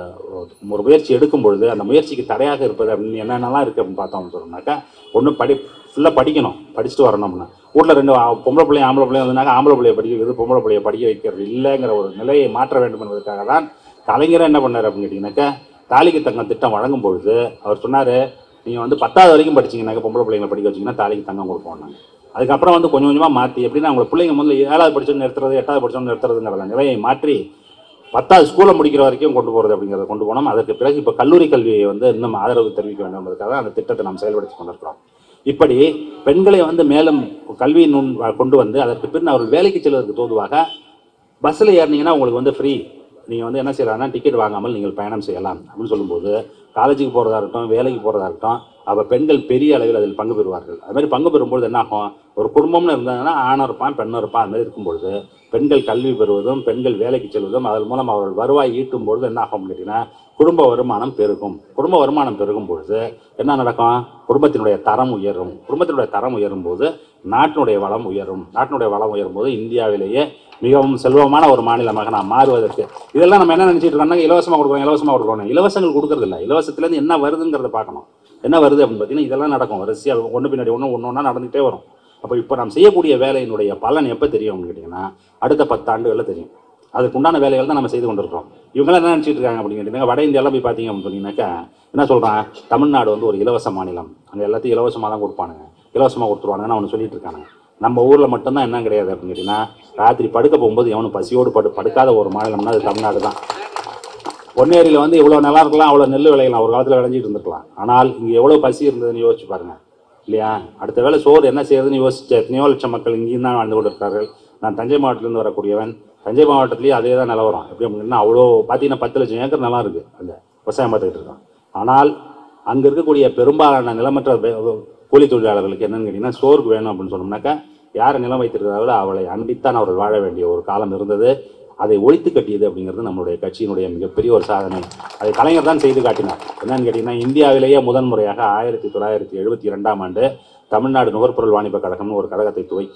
ஒரு முயற்சி எடுக்கும் பொழுது அந்த முயற்சிக்கு தடையாக இருப்பது அப்படின்னு என்னென்னலாம் இருக்குது அப்படின்னு பார்த்தோம்னு சொன்னோம்னாக்கா ஒன்று படி ஃபுல்லாக படிக்கணும் படிச்சுட்டு வரணும்னா வீட்டில் ரெண்டு ஆ- பொம்பளை பிள்ளையும் ஆம்பளை பிள்ளையும் வந்தாங்க ஆம்பளை பிள்ளைய படிக்க வைக்கிறது பொம்பளை பிள்ளைய படிக்க வைக்கிறது இல்லைங்கிற ஒரு நிலையை மாற்ற வேண்டும் என்பதற்காக தான் கலைஞர் என்ன பண்ணார் அப்படின்னு கேட்டிங்கனாக்கா தாலிக்கு தங்கம் திட்டம் வழங்கும் பொழுது அவர் சொன்னார் நீங்கள் வந்து பத்தாவது வரைக்கும் படிச்சீங்கன்னாக்கா பொம்பளை பிள்ளைங்களை படிக்க வச்சீங்கன்னா தாலிக்கு தங்கம் கொடுப்போம் நாங்க. அதுக்கப்புறம் வந்து கொஞ்சம் கொஞ்சமாக மாற்றி எப்படின்னா அவங்க பிள்ளைங்க முதல்ல ஏழாவது படிச்சோன்னு நிறுத்துறது எட்டாவது படிச்சோன்னு நிறுத்துறதுங்கிற நிலையை மாற்றி பத்தாவது ஸ்கூலை முடிக்கிற வரைக்கும் கொண்டு போகிறது அப்படிங்கிறத கொண்டு போனோம் அதற்கு பிறகு இப்போ கல்லூரி கல்வியை வந்து இன்னும் ஆதரவு தெரிவிக்க வேண்டும் என்பதற்காக அந்த திட்டத்தை நாம் செயல்படுத்தி கொண்டிருக்கிறோம் இப்படி பெண்களை வந்து மேலும் கல்வி நுண் கொண்டு வந்து அதற்கு பின் அவர்கள் வேலைக்கு செல்வதற்கு தோதுவாக பஸ்ஸில் ஏறினீங்கன்னா உங்களுக்கு வந்து ஃப்ரீ நீங்கள் வந்து என்ன செய்யலாம்னா டிக்கெட் வாங்காமல் நீங்கள் பயணம் செய்யலாம் அப்படின்னு சொல்லும்போது காலேஜுக்கு போகிறதா இருக்கட்டும் வேலைக்கு போகிறதா இருக்கட்டும் அப்போ பெண்கள் பெரிய அளவில் அதில் பங்கு பெறுவார்கள் அது மாதிரி பங்கு பெறும்பொழுது என்ன ஆகும் ஒரு குடும்பம்னு இருந்தாங்கன்னா ஆணும் இருப்பான் பெண்ணும் இருப்பான் அது மாதிரி இருக்கும்பொழுது பெண்கள் கல்வி பெறுவதும் பெண்கள் வேலைக்கு செல்வதும் அதன் மூலம் அவர்கள் வருவாய் ஈட்டும் பொழுது என்ன ஆகும் கேட்டிங்கன்னா குடும்ப வருமானம் பெருகும் குடும்ப வருமானம் பெருகும் பொழுது என்ன நடக்கும் குடும்பத்தினுடைய தரம் உயரும் குடும்பத்தினுடைய தரம் உயரும் போது நாட்டினுடைய வளம் உயரும் நாட்டினுடைய வளம் உயரும் போது இந்தியாவிலேயே மிகவும் செல்வமான ஒரு மாநிலமாக நாம் மாறுவதற்கு இதெல்லாம் நம்ம என்ன நினைச்சிட்டு இருக்கோம்னா இலவசமாக கொடுக்குறோம் இலவசமாக கொடுக்குறோம் இலவசங்கள் கொடுக்கறது இல்லை இலவசத்துலேருந்து என்ன வருதுங்கிறத பார்க்கணும் என்ன வருது அப்படின்னு பார்த்தீங்கன்னா இதெல்லாம் நடக்கும் வரிசையாக ஒன்று பின்னாடி ஒன்று ஒன்று ஒன்றா நடந்துகிட்டே வரும் அப்போ இப்போ நாம் செய்யக்கூடிய வேலையினுடைய பலன் எப்போ தெரியும் அப்படின்னு கேட்டிங்கன்னா அடுத்த பத்து ஆண்டுகளில் தெரியும் அதுக்கு உண்டான வேலைகள் தான் நம்ம செய்து கொண்டிருக்கிறோம் இவங்களாம் என்ன நினச்சிட்டு இருக்காங்க அப்படின்னு கேட்டிங்கன்னா வட இந்தியாலாம் போய் பார்த்தீங்க அப்படின்னு சொன்னீங்கன்னாக்கா என்ன சொல்கிறான் தமிழ்நாடு வந்து ஒரு இலவச மாநிலம் அங்கே எல்லாத்தையும் இலவசமாக தான் கொடுப்பானுங்க இலவசமாக கொடுத்துருவானுங்கன்னு அவனு சொல்லிட்டு இருக்கானுங்க நம்ம ஊரில் மட்டும்தான் என்ன கிடையாது அப்படின்னு கேட்டிங்கன்னா ராத்திரி படுக்க போகும்போது எவனும் பசியோடு படு படுக்காத ஒரு மாநிலம்னா அது தமிழ்நாடு தான் பொன்னேரியில் வந்து இவ்வளோ நிலம் இருக்கலாம் அவ்வளோ நெல் விளையலாம் ஒரு காலத்தில் விளைஞ்சிட்டு இருந்திருக்கலாம் ஆனால் இங்கே எவ்வளோ பசி இருந்ததுன்னு யோசிச்சு பாருங்க இல்லையா அடுத்த வேளை சோறு என்ன செய்யறதுன்னு யோசிச்ச எத்தனையோ லட்சம் மக்கள் இங்கேயும் தான் வாழ்ந்து கொண்டு இருக்கார்கள் நான் தஞ்சை மாவட்டத்திலேருந்து வரக்கூடியவன் தஞ்சை மாவட்டத்துலேயும் அதே தான் நிலவரம் எப்படி அப்படின்னா அவ்வளோ பார்த்தீங்கன்னா பத்து லட்சம் ஏக்கர் நிலம் இருக்குது அங்கே விவசாயம் பார்த்துக்கிட்டு இருக்கோம் ஆனால் அங்கே இருக்கக்கூடிய பெரும்பாலான நிலமற்ற வே- கூலி தொழிலாளர்களுக்கு என்னன்னு கேட்டிங்கன்னா சோறுக்கு வேணும் அப்படின்னு சொன்னோம்னாக்கா யார் நிலம் வைத்திருக்கிறார்களோ அவளை அன்பித்தான் அவர்கள் வாழ வேண்டிய ஒரு காலம் இருந்தது அதை ஒழித்து கட்டியது அப்படிங்கிறது நம்மளுடைய கட்சியினுடைய மிகப்பெரிய ஒரு சாதனை அதை கலைஞர் தான் செய்து காட்டினார் என்னன்னு கேட்டிங்கன்னா இந்தியாவிலேயே முதன்முறையாக ஆயிரத்தி தொள்ளாயிரத்தி எழுபத்தி இரண்டாம் ஆண்டு தமிழ்நாடு நுகர்பொருள் வாணிப கழகம்னு ஒரு கழகத்தை துவக்கி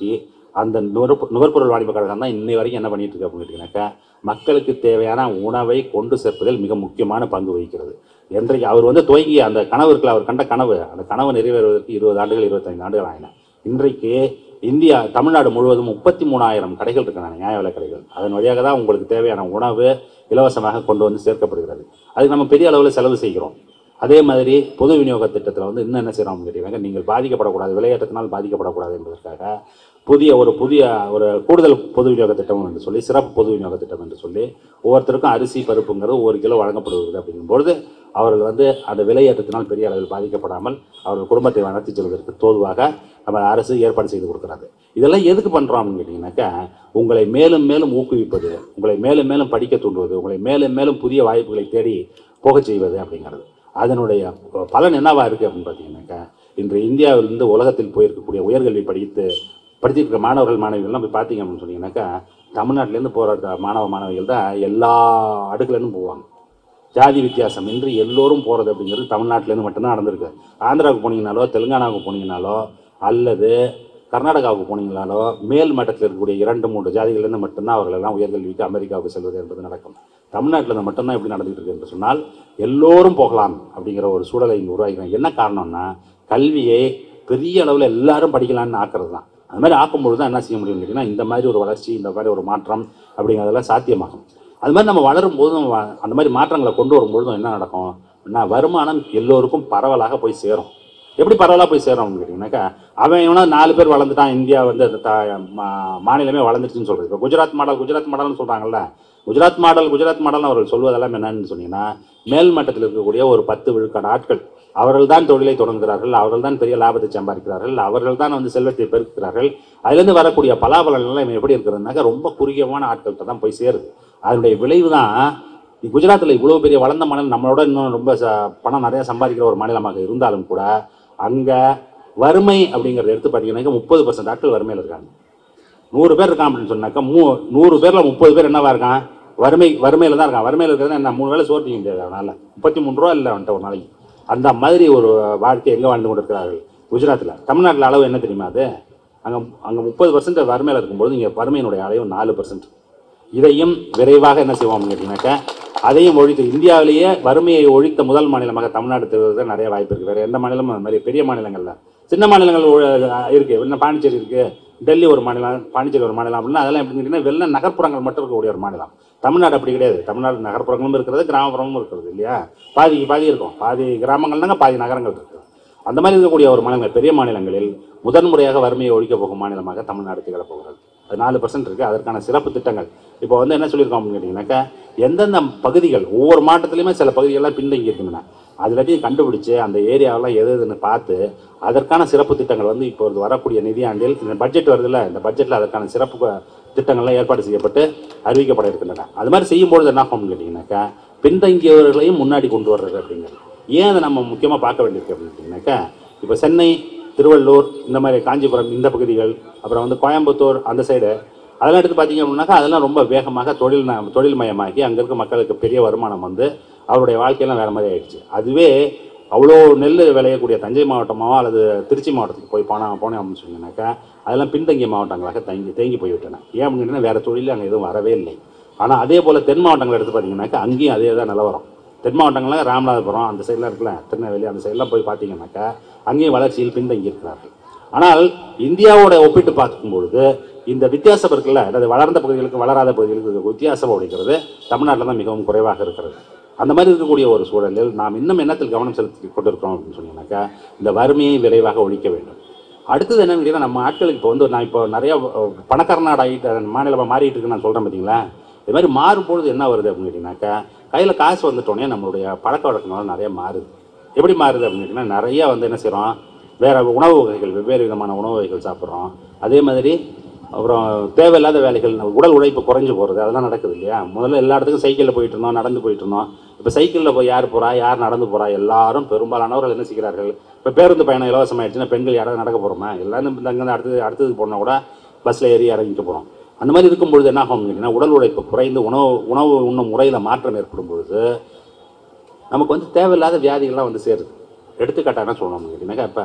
அந்த நுகர்பொ நுகர்பொருள் வாணிப கழகம் தான் இன்னை வரைக்கும் என்ன பண்ணிட்டு இருக்கு அப்படின்னு கேட்டிங்கனாக்கா மக்களுக்கு தேவையான உணவை கொண்டு சேர்ப்பதில் மிக முக்கியமான பங்கு வகிக்கிறது என்றைக்கு அவர் வந்து துவங்கி அந்த கனவு இருக்குல்ல அவர் கண்ட கனவு அந்த கனவு நிறைவேறுவதற்கு இருபது ஆண்டுகள் இருபத்தைந்து ஆண்டுகள் ஆகின இன்றைக்கு இந்தியா தமிழ்நாடு முழுவதும் முப்பத்தி மூணாயிரம் கடைகள் இருக்கின்றன நியாய விலை கடைகள் அதன் வழியாக தான் உங்களுக்கு தேவையான உணவு இலவசமாக கொண்டு வந்து சேர்க்கப்படுகிறது அதுக்கு நம்ம பெரிய அளவில் செலவு செய்கிறோம் அதே மாதிரி பொது விநியோக திட்டத்தில் வந்து இன்னும் என்ன செய்கிறோம் கேட்டீங்கன்னா நீங்கள் பாதிக்கப்படக்கூடாது விளையாட்டத்தினால் பாதிக்கப்படக்கூடாது என்பதற்காக புதிய ஒரு புதிய ஒரு கூடுதல் பொது விநியோக திட்டம் என்று சொல்லி சிறப்பு பொது விநியோக திட்டம் என்று சொல்லி ஒவ்வொருத்தருக்கும் அரிசி பருப்புங்கிறது ஒரு கிலோ வழங்கப்படுகிறது அப்படிங்கும்பொழுது அவர்கள் வந்து அந்த விலையேற்றத்தினால் பெரிய அளவில் பாதிக்கப்படாமல் அவர்கள் குடும்பத்தை நடத்தி செல்வதற்கு தோதுவாக நம்ம அரசு ஏற்பாடு செய்து கொடுக்குறாங்க இதெல்லாம் எதுக்கு பண்ணுறோம் அப்படின்னு கேட்டிங்கனாக்கா உங்களை மேலும் மேலும் ஊக்குவிப்பது உங்களை மேலும் மேலும் படிக்க தூண்டுவது உங்களை மேலும் மேலும் புதிய வாய்ப்புகளை தேடி போகச் செய்வது அப்படிங்கிறது அதனுடைய பலன் என்னவா இருக்குது அப்படின்னு பார்த்தீங்கன்னாக்கா இன்று இந்தியாவிலிருந்து உலகத்தில் போயிருக்கக்கூடிய உயர்கல்வி படித்து படிச்சிருக்கிற மாணவர்கள் மாணவிகள்லாம் போய் பார்த்தீங்க அப்படின்னு சொன்னீங்கன்னாக்கா தமிழ்நாட்டிலேருந்து போகிற மாணவ மாணவிகள் தான் எல்லா அடுக்குலேருந்து போவாங்க ஜாதி வித்தியாசம் இன்றி எல்லோரும் போகிறது அப்படிங்கிறது தமிழ்நாட்டிலேருந்து மட்டும்தான் நடந்திருக்கு ஆந்திராவுக்கு போனீங்கனாலோ தெலுங்கானாவுக்கு போனீங்கனாலோ அல்லது கர்நாடகாவுக்கு போனீங்கனாலோ மேல் மட்டத்தில் இருக்கக்கூடிய இரண்டு மூன்று ஜாதிகளிலிருந்து மட்டும்தான் அவர்கள் எல்லாம் உயர்கல்விக்கு அமெரிக்காவுக்கு செல்வது என்பது நடக்கும் தமிழ்நாட்டில் மட்டும்தான் எப்படி நடந்துகிட்டு இருக்கு என்று சொன்னால் எல்லோரும் போகலாம் அப்படிங்கிற ஒரு சூழலை இங்கே உருவாக்கிறோம் என்ன காரணம்னா கல்வியை பெரிய அளவில் எல்லாரும் படிக்கலாம்னு ஆக்குறது தான் அது மாதிரி ஆக்கும்பொழுது தான் என்ன செய்ய முடியும்னு கேட்டிங்கன்னா இந்த மாதிரி ஒரு வளர்ச்சி இந்த மாதிரி ஒரு மாற்றம் அப்படிங்கிறதெல்லாம் சாத்தியமாகும் அது மாதிரி நம்ம வளரும் போதும் நம்ம அந்த மாதிரி மாற்றங்களை கொண்டு வரும்பொழுதும் என்ன நடக்கும் அப்படின்னா வருமானம் எல்லோருக்கும் பரவலாக போய் சேரும் எப்படி பரவலாக போய் சேரும் அப்படின்னு கேட்டிங்கனாக்கா அவன் இவனா நாலு பேர் வளர்ந்துட்டான் இந்தியா வந்து அந்த த- மா- மாநிலமே வளர்ந்துருச்சுன்னு சொல்கிறது இப்போ குஜராத் மாடல் குஜராத் மாடல்னு சொல்கிறாங்கல்ல குஜராத் மாடல் குஜராத் மாடல் அவர்கள் சொல்வதெல்லாம் என்னன்னு சொன்னீங்கன்னா மேல் மட்டத்தில் இருக்கக்கூடிய ஒரு பத்து விழுக்காடு ஆட்கள் அவர்கள் தான் தொழிலை தொடங்குகிறார்கள் அவர்கள் தான் பெரிய லாபத்தை சம்பாதிக்கிறார்கள் அவர்கள் தான் வந்து செல்வத்தை பெருக்கிறார்கள் அதுலேருந்து வரக்கூடிய பலாபலன்கள் இவன் எப்படி இருக்கிறதுனாக்கா ரொம்ப குறுகியமான ஆட்கள்கிட்ட தான் போய் சேருது அதனுடைய விளைவு தான் குஜராத்தில் இவ்வளோ பெரிய வளர்ந்த மாநிலம் நம்மளோட இன்னும் ரொம்ப ச பணம் நிறைய சம்பாதிக்கிற ஒரு மாநிலமாக இருந்தாலும் கூட அங்கே வறுமை அப்படிங்கிறத எடுத்து பார்த்தீங்கன்னாக்கா முப்பது பர்சன்ட் ஆட்கள் வறுமையில் இருக்காங்க நூறு பேர் இருக்கான் அப்படின்னு சொன்னாக்கா மூ நூறு பேரில் முப்பது பேர் என்னவா இருக்கான் வறுமை வறுமையில் தான் இருக்கான் வறுமையில் இருக்கிறது என்ன மூணு வேளை சோறு திங்க முடியாது அவனால் முப்பத்தி மூணு ரூபா இல்லை அவன்கிட்ட ஒரு நாளைக்கு அந்த மாதிரி ஒரு வாழ்க்கை எங்கே வாழ்ந்து கொண்டு இருக்கிறார்கள் குஜராத்தில் தமிழ்நாட்டில் அளவு என்ன தெரியுமா அது அங்கே அங்கே முப்பது பர்சன்ட் வறுமையில் இருக்கும்போது இங்கே வறுமையினுடைய அளவு நாலு பர்சன்ட் இதையும் விரைவாக என்ன செய்வோம் கேட்டீங்கன்னாக்கா அதையும் ஒழித்து இந்தியாவிலேயே வறுமையை ஒழித்த முதல் மாநிலமாக தமிழ்நாடு தெரிவதற்கு நிறைய வாய்ப்பு இருக்குது வேறு எந்த மாநிலமும் அந்த மாதிரி பெரிய மாநிலங்கள்ல சின்ன மாநிலங்கள் ஒ- இருக்கு இன்னும் பாண்டிச்சேரி இருக்கு டெல்லி ஒரு மாநிலம் பாண்டிச்சேரி ஒரு மாநிலம் அப்படின்னா அதெல்லாம் எப்படி கேட்டிங்கன்னா வெள்ள நகர்ப்புறங்கள் மட்டும் இருக்கக்கூடிய ஒரு மாநிலம் தமிழ்நாடு அப்படி கிடையாது தமிழ்நாடு நகர்ப்புறங்களும் இருக்கிறது கிராமப்புறமும் இருக்கிறது இல்லையா பாதிக்கு பாதி இருக்கும் பாதி கிராமங்கள்னாங்க பாதி நகரங்கள் இருக்குது அந்த மாதிரி இருக்கக்கூடிய ஒரு மாநிலங்கள் பெரிய மாநிலங்களில் முதன்முறையாக வறுமையை ஒழிக்கப் போகும் மாநிலமாக தமிழ்நாடு திகழப் போகிறது அது நாலு பர்சன்ட் இருக்குது அதற்கான சிறப்பு திட்டங்கள் இப்போ வந்து என்ன சொல்லியிருக்கோம் அப்படின்னு கேட்டிங்கனாக்கா எந்தெந்த பகுதிகள் ஒவ்வொரு மாவட்டத்திலையுமே சில பகுதிகள்லாம் பின்தங்கி இருக்கின்றன அது எல்லாத்தையும் கண்டுபிடிச்சு அந்த ஏரியாவெல்லாம் எது எதுன்னு பார்த்து அதற்கான சிறப்பு திட்டங்கள் வந்து இப்போ வரக்கூடிய நிதியாண்டில் இந்த பட்ஜெட் வருதுல்ல இந்த பட்ஜெட்டில் அதற்கான சிறப்பு க- திட்டங்கள்லாம் ஏற்பாடு செய்யப்பட்டு அறிவிக்கப்பட இருக்கின்றன அது மாதிரி செய்யும்பொழுது என்ன ஆகும்னு கேட்டிங்கனாக்கா பின்தங்கியவர்களையும் முன்னாடி கொண்டு வர்றது அப்படிங்கிறது ஏன் அதை நம்ம முக்கியமாக பார்க்க வேண்டியிருக்கு அப்படின்னு கேட்டிங்கனாக்கா இப்போ சென்னை திருவள்ளூர் இந்த மாதிரி காஞ்சிபுரம் இந்த பகுதிகள் அப்புறம் வந்து கோயம்புத்தூர் அந்த சைடு அதெல்லாம் எடுத்து பார்த்தீங்க அப்படின்னாக்கா அதெல்லாம் ரொம்ப வேகமாக தொழில் ந- தொழில்மயமாகி அங்கே இருக்க மக்களுக்கு பெரிய வருமானம் வந்து அவருடைய வாழ்க்கையெல்லாம் வேறு மாதிரி ஆயிடுச்சு அதுவே அவ்வளோ நெல் விளையக்கூடிய தஞ்சை மாவட்டமோ அல்லது திருச்சி மாவட்டத்துக்கு போய் போனா போனோம் அப்படின்னு சொன்னீங்கன்னாக்கா அதெல்லாம் பின்தங்கிய மாவட்டங்களாக தங்கி தேங்கி போய்விட்டன ஏன் அப்படின்னு வேறு தொழில் அங்கே எதுவும் வரவே இல்லை ஆனால் அதே போல் தென் மாவட்டங்களை எடுத்து பார்த்தீங்கன்னாக்கா அங்கேயும் அதே தான் நிலவரம் தென் மாவட்டங்கள்லாம் ராமநாதபுரம் அந்த சைடில் இருக்குல்ல திருநெல்வேலி அந்த சைடெலாம் போய் பார்த்தீங்கன்னாக்கா அங்கேயும் வளர்ச்சியில் பின்தங்கி இருக்கிறார்கள் ஆனால் இந்தியாவோட ஒப்பிட்டு பார்க்கும்பொழுது இந்த வித்தியாசம் இருக்குல்ல அதாவது வளர்ந்த பகுதிகளுக்கு வளராத பகுதிகளுக்கு இருக்க வித்தியாசம் அப்படிங்கிறது தமிழ்நாட்டில் தான் மிகவும் குறைவாக இருக்கிறது அந்த மாதிரி இருக்கக்கூடிய ஒரு சூழலில் நாம் இன்னும் என்னத்தில் கவனம் செலுத்தி கொண்டிருக்கிறோம் அப்படின்னு சொன்னீங்கன்னாக்கா இந்த வறுமையை விரைவாக ஒழிக்க வேண்டும் அடுத்தது என்னன்னு கேட்டீங்கன்னா நம்ம ஆட்களுக்கு இப்போ வந்து நான் இப்போ நிறைய அஹ், பணக்கார நாடு ஆகிட்டு மாநிலமாக மாறிட்டு இருக்குன்னு நான் சொல்கிறேன் பார்த்தீங்களா இது மாதிரி மாறும்பொழுது என்ன வருது அப்படின்னு கேட்டிங்கனாக்கா கையில் காசு வந்துட்டோடனே நம்மளுடைய பழக்க வழக்கங்கள் நிறைய மாறுது எப்படி மாறுது அப்படின்னு கேட்டிங்கன்னா நிறைய வந்து என்ன செய்கிறோம் வேறு உணவு வகைகள் வெவ்வேறு விதமான உணவு வகைகள் சாப்பிட்றோம் அதே மாதிரி அப்புறம் தேவையில்லாத வேலைகள் உடல் உழைப்பு குறைஞ்சு போகிறது அதெல்லாம் நடக்குது இல்லையா முதல்ல எல்லா இடத்துக்கும் சைக்கிளில் போயிட்டு இருந்தோம் நடந்து போயிட்டு இருந்தோம் இப்போ சைக்கிளில் போய் யார் போகிறா யார் நடந்து போகிறா எல்லாரும் பெரும்பாலானவர்கள் என்ன செய்கிறார்கள் இப்போ பேருந்து பயணம் இலவசமாயிடுச்சுன்னா பெண்கள் யாராவது நடக்க போகிறோமா எல்லாரும் இந்த அங்கேருந்து அடுத்தது அடுத்தது போனால் கூட பஸ்ஸில் ஏறி இறங்கிட்டு போகிறோம் அந்த மாதிரி இருக்கும்பொழுது என்ன ஆகும் கேட்டிங்கன்னா உடல் உழைப்பு குறைந்து உணவு உணவு உண்ணும் முறையில் மாற்றம் ஏற்படும் பொழுது நமக்கு வந்து தேவையில்லாத வியாதிகள்லாம் வந்து சேருது எடுத்துக்காட்டாக என்ன சொல்லணும் கேட்டிங்கனாக்கா இப்போ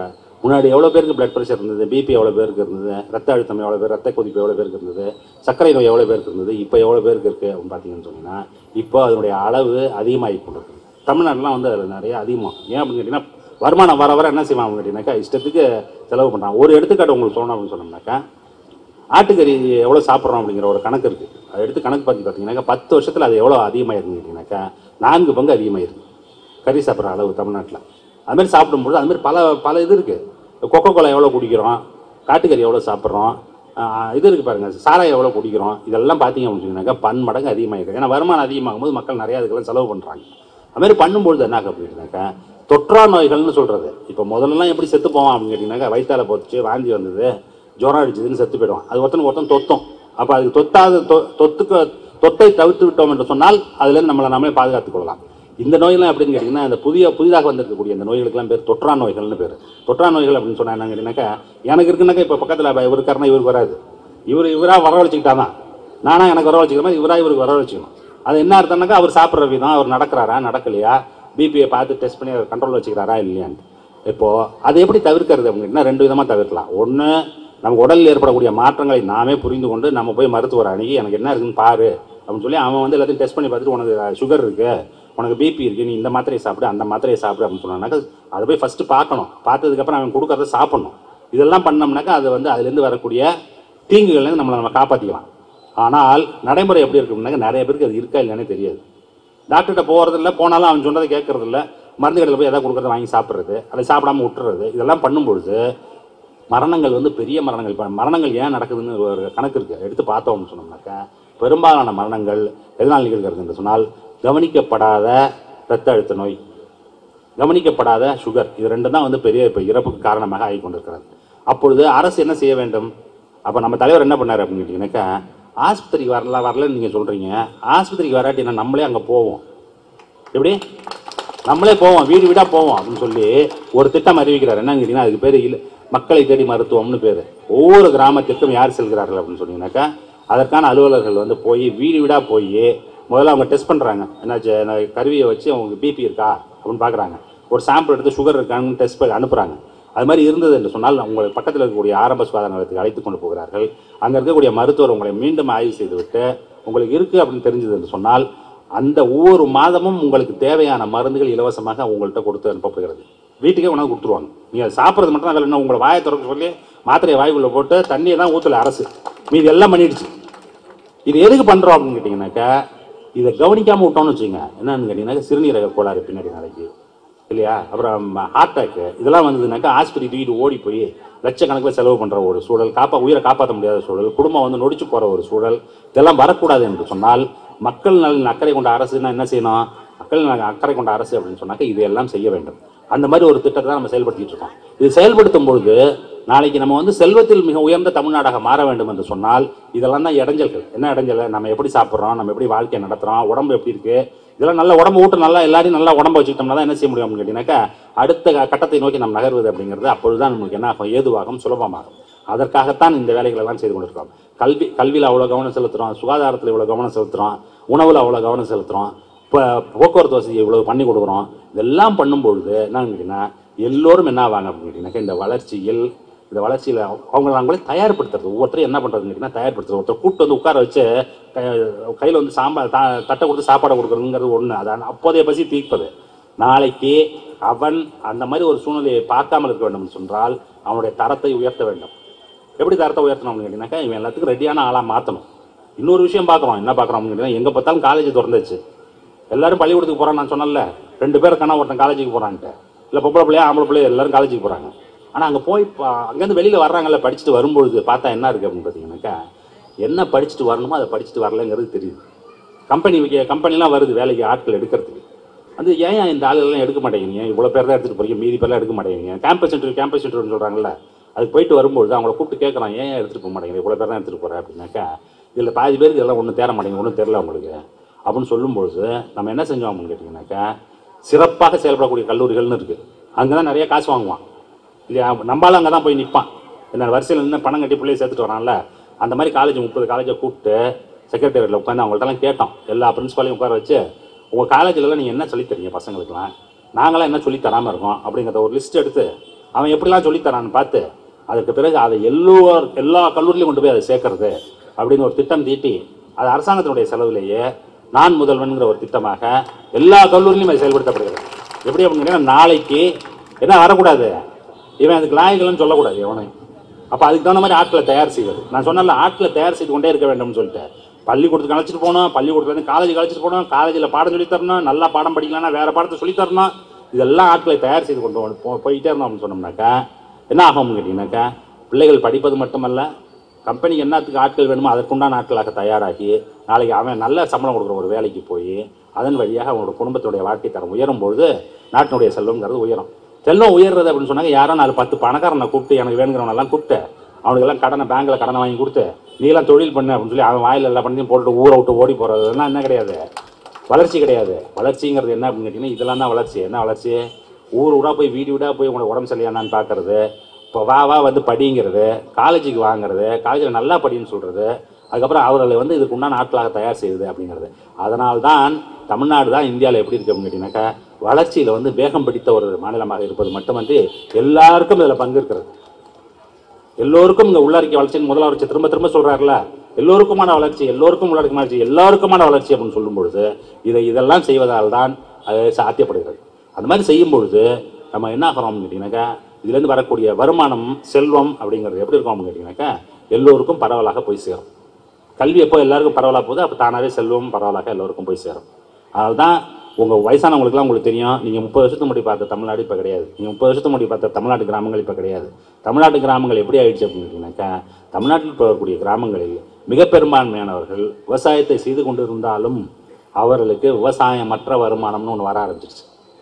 முன்னாடி எவ்வளோ பேருக்கு பிளட் ப்ரெஷர் இருந்தது பிபி எவ்வளோ பேருக்கு இருந்தது ரத்த அழுத்தம் எவ்வளோ பேர் ரத்த கொதிப்பு எவ்வளோ பேருக்கு இருந்தது சர்க்கரை நோய் எவ்வளோ பேருக்கு இருந்தது இப்போ எவ்வளோ பேருக்கு இருக்குது அப்படின்னு பார்த்தீங்கன்னு சொன்னீங்கன்னா இப்போ அதனுடைய அளவு அதிகமாகி கொண்டிருக்கு தமிழ்நாட்டிலாம் வந்து அதில் நிறைய அதிகமாகும் ஏன் அப்படின்னு கேட்டிங்கன்னா வருமானம் வர வர என்ன செய்வாங்க அப்படின்னு கேட்டிங்கனாக்கா இஷ்டத்துக்கு செலவு பண்ணுறாங்க ஒரு எடுத்துக்காட்டு உங்களுக்கு சொல்லணும் அப்படின்னு சொன்னோம்னாக்கா ஆட்டுக்கறி எவ்வளோ சாப்பிட்றோம் அப்படிங்கிற ஒரு கணக்கு இருக்குது அதை எடுத்து கணக்கு பார்த்து பார்த்தீங்கன்னாக்கா பத்து வருஷத்தில் அது எவ்வளோ அதிகமாயிருக்குன்னு கேட்டிங்கனாக்கா நான்கு பங்கு அதிகமாயிருக்கு கறி சாப்பிட்ற அளவு தமிழ்நாட்டில் அதுமாதிரி சாப்பிடும்போது அதுமாதிரி பல பல இது இருக்குது கொக்கோ கோலா எவ்வளோ குடிக்கிறோம் காட்டுக்கறி எவ்வளோ சாப்பிட்றோம் ஆஹ் இது இருக்குது பாருங்கள் சாராயம் எவ்வளோ குடிக்கிறோம் இதெல்லாம் பார்த்தீங்க அப்படின்னாக்கா பன்மடங்கு அதிகமாகிருக்கு ஏன்னா வருமானம் அதிகமாகும் போது மக்கள் நிறையா அதுக்கெல்லாம் செலவு பண்ணுறாங்க அதுமாதிரி பண்ணும்பொழுது என்ன அப்படின்னாக்கா தொற்றா நோய்கள்னு சொல்கிறது இப்போ முதல்லலாம் எப்படி செத்து போவான் அப்படின்னு கேட்டிங்கனாக்கா வயிற்றால போச்சு வாந்தி வந்தது ஜுரம் அடிச்சதுன்னு செத்து போயிடுவான் அது ஒருத்தனுக்கு ஒருத்தன் தொத்தும் அப்போ அதுக்கு தொத்தாத தொ- தொத்துக்க தொத்தை தவிர்த்து விட்டோம் என்று சொன்னால் அதுலேருந்து நம்மளை நம்மளே பாதுகாத்துக் கொள்ளலாம் இந்த நோயெல்லாம் எப்படின்னு கேட்டிங்கன்னா இந்த புதிய புதிதாக வந்திருக்கக்கூடிய இந்த நோய்களுக்கெல்லாம் பேர் தொற்றா நோய்கள்னு பேர் தொற்றா நோய்கள் அப்படின்னு சொன்னா என்ன கேட்டிங்கனாக்கா எனக்கு இருக்குனாக்கா இப்போ பக்கத்தில் இவர் இருக்காருன்னா இவருக்கு வராது இவர் இவராக வரவழைச்சிக்கிட்டாதான் நானா எனக்கு வரவழைச்சிக்கிற மாதிரி இவராக இவருக்கு வரவழைச்சிக்கணும் அது என்ன அர்த்தம்னாக்கா அவர் சாப்பிட்ற விதம் அவர் நடக்கிறாரா நடக்கலையா பிபியை பார்த்து டெஸ்ட் பண்ணி அவர் கண்ட்ரோல் வச்சுக்கிறாரா இல்லையான்ட்டு இப்போ அதை எப்படி தவிர்க்கிறது அப்படின்னா ரெண்டு விதமாக தவிர்க்கலாம் ஒன்று நம்ம உடலில் ஏற்படக்கூடிய மாற்றங்களை நாமே புரிந்து கொண்டு நம்ம போய் மருத்துவர் அணுகி எனக்கு என்ன இருக்குன்னு பாரு அப்படின்னு சொல்லி அவன் வந்து எல்லாத்தையும் டெஸ்ட் பண்ணி பார்த்துட்டு உனக்கு சுகர் இருக்கு உனக்கு பிபி இருக்கு நீ இந்த மாத்திரையை சாப்பிடு அந்த மாத்திரையை சாப்பிடு அப்படின்னு சொன்னாக்கா அதை போய் ஃபஸ்ட்டு பார்க்கணும் பார்த்ததுக்கப்புறம் அவன் கொடுக்கறத சாப்பிடணும் இதெல்லாம் பண்ணோம்னாக்கா அது வந்து அதுலேருந்து வரக்கூடிய தீங்குகள்லேருந்து நம்மளை நம்ம காப்பாற்றிக்கலாம் ஆனால் நடைமுறை எப்படி இருக்கும்னாக்க நிறைய பேருக்கு அது இருக்கா இல்லையானே தெரியாது டாக்டர்கிட்ட போகிறதில்ல போனாலும் அவன் சொன்னதை கேட்கறதில்ல மருந்து கடையில் போய் எதாவது கொடுக்குறத வாங்கி சாப்பிட்றது அதை சாப்பிடாம விட்டுறது இதெல்லாம் பண்ணும்பொழுது மரணங்கள் வந்து பெரிய மரணங்கள் இப்போ மரணங்கள் ஏன் நடக்குதுன்னு ஒரு கணக்கு இருக்குது எடுத்து பார்த்தோம்னு சொன்னோம்னாக்கா பெரும்பாலான மரணங்கள் எதனால் நிகழ்கிறது என்று சொன்னால் கவனிக்கப்படாத இரத்த அழுத்த நோய் கவனிக்கப்படாத சுகர் இது ரெண்டும் தான் வந்து பெரிய இப்போ இறப்புக்கு காரணமாக ஆகி கொண்டிருக்கிறது அப்பொழுது அரசு என்ன செய்ய வேண்டும் அப்போ நம்ம தலைவர் என்ன பண்ணார் அப்படின்னு கேட்டிங்கனாக்கா ஆஸ்பத்திரிக்கு வரல வரலன்னு நீங்கள் சொல்கிறீங்க ஆஸ்பத்திரிக்கு வராட்டினா நம்மளே அங்கே போவோம் எப்படி நம்மளே போவோம் வீடு வீடாக போவோம் அப்படின்னு சொல்லி ஒரு திட்டம் அறிவிக்கிறார் என்னன்னு கேட்டிங்கன்னா அதுக்கு பேர் இல்ல மக்களை தேடி மருத்துவம்னு பேர் ஒவ்வொரு கிராமத்திற்கும் யார் செல்கிறார்கள் அப்படின்னு சொன்னீங்கன்னாக்கா அதற்கான அலுவலர்கள் வந்து போய் வீடு வீடாக போய் முதல்ல அவங்க டெஸ்ட் பண்ணுறாங்க என்னாச்சு நான் கருவியை வச்சு அவங்களுக்கு பிபி இருக்கா அப்படின்னு பார்க்குறாங்க ஒரு சாம்பிள் எடுத்து சுகர் இருக்கான்னு டெஸ்ட் பண்ணி அனுப்புகிறாங்க அது மாதிரி இருந்தது என்று சொன்னால் உங்கள் பக்கத்தில் இருக்கக்கூடிய ஆரம்ப சுகாதார நிலையத்துக்கு அழைத்து கொண்டு போகிறார்கள் அங்கே இருக்கக்கூடிய மருத்துவர் உங்களை மீண்டும் ஆய்வு செய்துவிட்டு உங்களுக்கு இருக்குது அப்படின்னு தெரிஞ்சது என்று சொன்னால் அந்த ஒவ்வொரு மாதமும் உங்களுக்கு தேவையான மருந்துகள் இலவசமாக உங்கள்கிட்ட கொடுத்து அனுப்பப்படுகிறது வீட்டுக்கே உணவு கொடுத்துருவாங்க நீங்கள் சாப்பிட்றது மட்டும் தான் வேலை உங்களை வாயை திறக்க சொல்லி மாத்திரையை வாய்க்குள்ளே போட்டு தண்ணியை தான் ஊற்றல அரசு மீதி எல்லாம் பண்ணிடுச்சு இது எதுக்கு பண்ணுறோம் அப்படின்னு கேட்டிங்கனாக்கா இதை கவனிக்காமல் விட்டோம்னு வச்சுங்க என்னன்னு கேட்டிங்கனாக்கா சிறுநீரக கோளாறு பின்னாடி நாளைக்கு இல்லையா அப்புறம் ஹார்ட் அட்டாக்கு இதெல்லாம் வந்ததுனாக்கா ஆஸ்பத்திரி தூக்கிட்டு ஓடி போய் லட்சக்கணக்கில் செலவு பண்ணுற ஒரு சூழல் காப்பா உயிரை காப்பாற்ற முடியாத சூழல் குடும்பம் வந்து நொடிச்சு போகிற ஒரு சூழல் இதெல்லாம் வரக்கூடாது என்று சொன்னால் மக்கள் நலன் அக்கறை கொண்ட அரசுன்னா என்ன செய்யணும் மக்கள் நலன் அக்கறை கொண்ட அரசு அப்படின்னு சொன்னாக்கா இதையெல்லாம் செய்ய வேண்டும் அந்த மாதிரி ஒரு திட்டத்தை தான் நம்ம செயல்படுத்திட்டு இருக்கோம் இது செயல்படுத்தும் பொழுது நாளைக்கு நம்ம வந்து செல்வத்தில் மிக உயர்ந்த தமிழ்நாடாக மாற வேண்டும் என்று சொன்னால் இதெல்லாம் தான் இடைஞ்சல்கள் என்ன இடைஞ்சல் நம்ம எப்படி சாப்பிட்றோம் நம்ம எப்படி வாழ்க்கையை நடத்துகிறோம் உடம்பு எப்படி இருக்கு இதெல்லாம் நல்ல உடம்பு ஊட்ட நல்லா எல்லாரையும் நல்லா உடம்பு வச்சுக்கிட்டோம்னா தான் என்ன செய்ய முடியும் அப்படின்னு கேட்டீங்கன்னாக்கா அடுத்த க- கட்டத்தை நோக்கி நம்ம நகர்வது அப்படிங்கிறது அப்பொழுதுதான் நமக்கு என்ன ஆகும் ஏதுவாகும் சுலபமாகும் அதற்காகத்தான் இந்த வேலைகளை எல்லாம் செய்து கொண்டிருக்கிறோம் கல்வி கல்வியில் அவ்வளோ கவனம் செலுத்துகிறோம் சுகாதாரத்தில் இவ்வளோ கவனம் செலுத்துகிறோம் உணவில் அவ்வளோ கவனம் செலுத்துகிறோம் இப்போ போக்குவரத்து வசதி இவ்வளோ பண்ணி கொடுக்குறோம் இதெல்லாம் பண்ணும்பொழுது என்னன்னு கேட்டிங்கன்னா எல்லோரும் என்ன ஆவாங்க அப்படின்னு கேட்டிங்கன்னாக்கா இந்த வளர்ச்சியில் இந்த வளர்ச்சியில் அவங்கள நாங்களே தயார்படுத்துறது ஒவ்வொருத்தரும் என்ன பண்ணுறதுன்னு கேட்டிங்கன்னா தயார்படுத்துறது ஒருத்தர் கூப்பிட்டு வந்து உட்கார வச்சு கையில் வந்து சாம்பார் தா தட்டை கொடுத்து சாப்பாடை கொடுக்குறதுங்கிறது ஒன்று அதான் அப்போதைய பசி தீர்ப்பது நாளைக்கு அவன் அந்த மாதிரி ஒரு சூழ்நிலையை பார்க்காமல் இருக்க வேண்டும் என்று சொன்னால் அவனுடைய தரத்தை உயர்த்த வேண்டும் எப்படி தரத்தை உயர்த்தணும் அப்படின்னு கேட்டிங்கனாக்கா இவன் எல்லாத்துக்கும் ரெடியான ஆளாக மாற்றணும் இன்னொரு விஷயம் பார்க்குறோம் என்ன பார்க்குறோம் அப்படின்னு கேட்டிங்கன்னா எங்கே பார்த்தாலும் காலேஜ் திறந்துச்சு எல்லாரும் பள்ளிக்கூடத்துக்கு போகிறான் நான் சொன்னேன்ல ரெண்டு பேர் கண்ணா ஒருத்தன் காலேஜுக்கு போகிறான்ட்டு இல்லை பொம்பளை பிள்ளையா ஆம்பளை பிள்ளையா எல்லாரும் காலேஜுக்கு போகிறாங்க ஆனால் அங்கே போய் பா- அங்கேருந்து வெளியில் வர்றாங்கல்ல படிச்சுட்டு வரும்பொழுது பார்த்தா என்ன இருக்குது அப்படின்னு பார்த்தீங்கன்னாக்கா என்ன படிச்சுட்டு வரணுமோ அதை படிச்சுட்டு வரலைங்கிறது தெரியுது கம்பெனி கம்பெனிலாம் வருது வேலைக்கு ஆட்கள் எடுக்கிறதுக்கு வந்து ஏன் இந்த ஆளுகள்லாம் எடுக்க மாட்டேங்கிறீங்க இவ்வளோ பேர் தான் எடுத்துகிட்டு போறீங்க மீதி பேர்லாம் எடுக்க மாட்டேங்கிறீங்க கேம்பஸ் இன்டர்வியூ கேம்பஸ் இன்டர்வியூன்னு சொல்கிறாங்கல்ல அதுக்கு போயிட்டு வரும்பொழுது அவங்கள கூப்பிட்டு கேட்குறான் ஏன் எடுத்துகிட்டு போக மாட்டேங்கிறீங்க இவ்வளோ பேர் தான் எடுத்துகிட்டு போகிறேன் அப்படின்னாக்கா இதில் பாதி பேருக்கு இதெல்லாம் ஒன்றும் தேர மாட்டேங்குது ஒன்றும் தெரில உங்களுக்கு அப்படின்னு சொல்லும்பொழுது நம்ம என்ன செஞ்சோம் அப்படின்னு கேட்டிங்கனாக்கா சிறப்பாக செயல்படக்கூடிய கல்லூரிகள்னு இருக்குது அங்கே தான் நிறைய காசு வாங்குவான் இல்லையா நம்மளால அங்கே தான் போய் நிற்பான் என்ன வரிசையில் நின்று பணம் கட்டி பிள்ளைய சேர்த்துட்டு வரான்ல அந்த மாதிரி காலேஜ் முப்பது காலேஜை கூப்பிட்டு செக்ரட்டரியேட்டில் உட்காந்து அவங்கள்ட்டலாம் கேட்டோம் எல்லா பிரின்ஸ்பாலையும் உட்கார வச்சு உங்கள் காலேஜிலலாம் நீங்கள் என்ன சொல்லித் தரீங்க பசங்களுக்குலாம் நாங்களாம் என்ன சொல்லித் தராமல் இருக்கோம் அப்படிங்கிறத ஒரு லிஸ்ட் எடுத்து அவன் எப்படிலாம் சொல்லித்தரான்னு பார்த்து அதற்கு பிறகு அதை எல்லோர் எல்லா கல்லூரிலையும் கொண்டு போய் அதை சேர்க்கறது அப்படின்னு ஒரு திட்டம் தீட்டி அது அரசாங்கத்தினுடைய செலவிலேயே நான் முதல்வன்கிற ஒரு திட்டமாக எல்லா கல்லூரிலையும் அது செயல்படுத்தப்படுகிறது எப்படி அப்படின்னு கேட்டீங்கன்னா, நாளைக்கு என்ன வரக்கூடாது இவன் அதுக்கு லாயகள்னு சொல்லக்கூடாது எவனையும் அப்போ அதுக்கு தகுந்த மாதிரி ஆட்களை தயார் செய்வது நான் சொன்னல ஆட்களை தயார் செய்து கொண்டே இருக்க வேண்டும்னு சொல்லிட்டு பள்ளிக்கூடத்துக்கு அழைச்சிட்டு போகணும் பள்ளிக்கூடத்துலேருந்து காலேஜுக்கு அழைச்சிட்டு போகணும் காலேஜில் பாடம் சொல்லித் தரணும் நல்லா பாடம் படிக்கலன்னா வேற பாடத்தை சொல்லித் தரணும் இதெல்லாம் ஆட்களை தயார் செய்து கொண்டு வந்து போ- போயிட்டே இருந்தோம் அப்படின்னு சொன்னோம்னாக்கா என்ன ஆகும்னு கேட்டிங்கனாக்கா பிள்ளைகள் படிப்பது மட்டுமல்ல கம்பெனிக்கு என்னத்துக்கு ஆட்கள் வேணுமோ அதற்குண்டான ஆட்களாக தயாராகி நாளைக்கு அவன் நல்ல சம்பளம் கொடுக்குற ஒரு வேலைக்கு போய் அதன் வழியாக அவனோட குடும்பத்துடைய வாழ்க்கை தரம் உயரும் பொழுது நாட்டினுடைய செல்வம்ங்கிறது உயரும் செல்வம் உயர்றது அப்படின்னு சொன்னாங்க யாரோ நாலு பத்து பணக்காரனை கூப்பிட்டு எனக்கு வேணுங்கிறவனெல்லாம் கூப்பிட்டு அவனுக்கெல்லாம் கடனை பேங்க்கில் கடனை வாங்கி கொடுத்து நீலாம் தொழில் பண்ணு அப்படின்னு சொல்லி அவன் வாயில் எல்லா பண்ணி போட்டுட்டு ஊரை விட்டு ஓடி போகிறதுலாம் என்ன கிடையாது வளர்ச்சி கிடையாது வளர்ச்சிங்கிறது என்ன அப்படின்னு கேட்டிங்கன்னா இதெல்லாம் தான் வளர்ச்சி என்ன வளர்ச்சி ஊர் ஊரா போய் வீடு வீடாக போய் உங்களோட உடம்பு சரியானான்னு பார்க்கறது இப்போ வா வா வந்து படிங்கிறது காலேஜுக்கு வாங்குறது காலேஜில் நல்லா படின்னு சொல்கிறது அதுக்கப்புறம் அவர்களை வந்து இதுக்கு உண்டான ஆட்களாக தயார் செய்யுது அப்படிங்கிறது அதனால்தான் தமிழ்நாடு தான் இந்தியாவில் எப்படி இருக்கு அப்படின்னு கேட்டிங்கனாக்கா வளர்ச்சியில் வந்து வேகம் பிடித்த ஒரு மாநிலமாக இருப்பது மட்டுமன்றி எல்லாருக்கும் இதில் பங்கு இருக்கிறது எல்லோருக்கும் இந்த உள்ளறிக்கை வளர்ச்சின்னு முதல்ல வளர்ச்சி திரும்ப திரும்ப சொல்றாருல எல்லோருக்குமான வளர்ச்சி எல்லோருக்கும் உள்ளடக்கமான வளர்ச்சி எல்லாருக்குமான வளர்ச்சி அப்படின்னு சொல்லும் பொழுது இதை இதெல்லாம் செய்வதால் தான் அது சாத்தியப்படுகிறது அந்த மாதிரி செய்யும் பொழுது நம்ம என்ன ஆகிறோம்னு கேட்டிங்கனாக்கா இதுலேருந்து வரக்கூடிய வருமானம் செல்வம் அப்படிங்கிறது எப்படி இருக்கும் அப்படின்னு கேட்டிங்கனாக்கா எல்லோருக்கும் பரவலாக போய் சேரும் கல்வி எப்போ எல்லாருக்கும் பரவலாக போகுது அப்போ தானாகவே செல்வம் பரவலாக எல்லோருக்கும் போய் சேரும் அதனால தான் உங்கள் வயசானவங்களுக்குலாம் உங்களுக்கு தெரியும் நீங்கள் முப்பது வருஷத்துக்கு முன்னாடி பார்த்த தமிழ்நாடு இப்போ கிடையாது நீங்கள் முப்பது வருஷத்துக்கு முன்னாடி பார்த்த தமிழ்நாட்டு கிராமங்கள் இப்போ கிடையாது தமிழ்நாட்டு கிராமங்கள் எப்படி ஆயிடுச்சு அப்படின்னு கேட்டிங்கனாக்கா தமிழ்நாட்டில் இப்போ வரக்கூடிய கிராமங்களில் மிக பெரும்பான்மையானவர்கள் விவசாயத்தை செய்து கொண்டு இருந்தாலும் அவர்களுக்கு விவசாயமற்ற வருமானம்னு ஒன்று வர ஆரம்பிச்சிருச்சு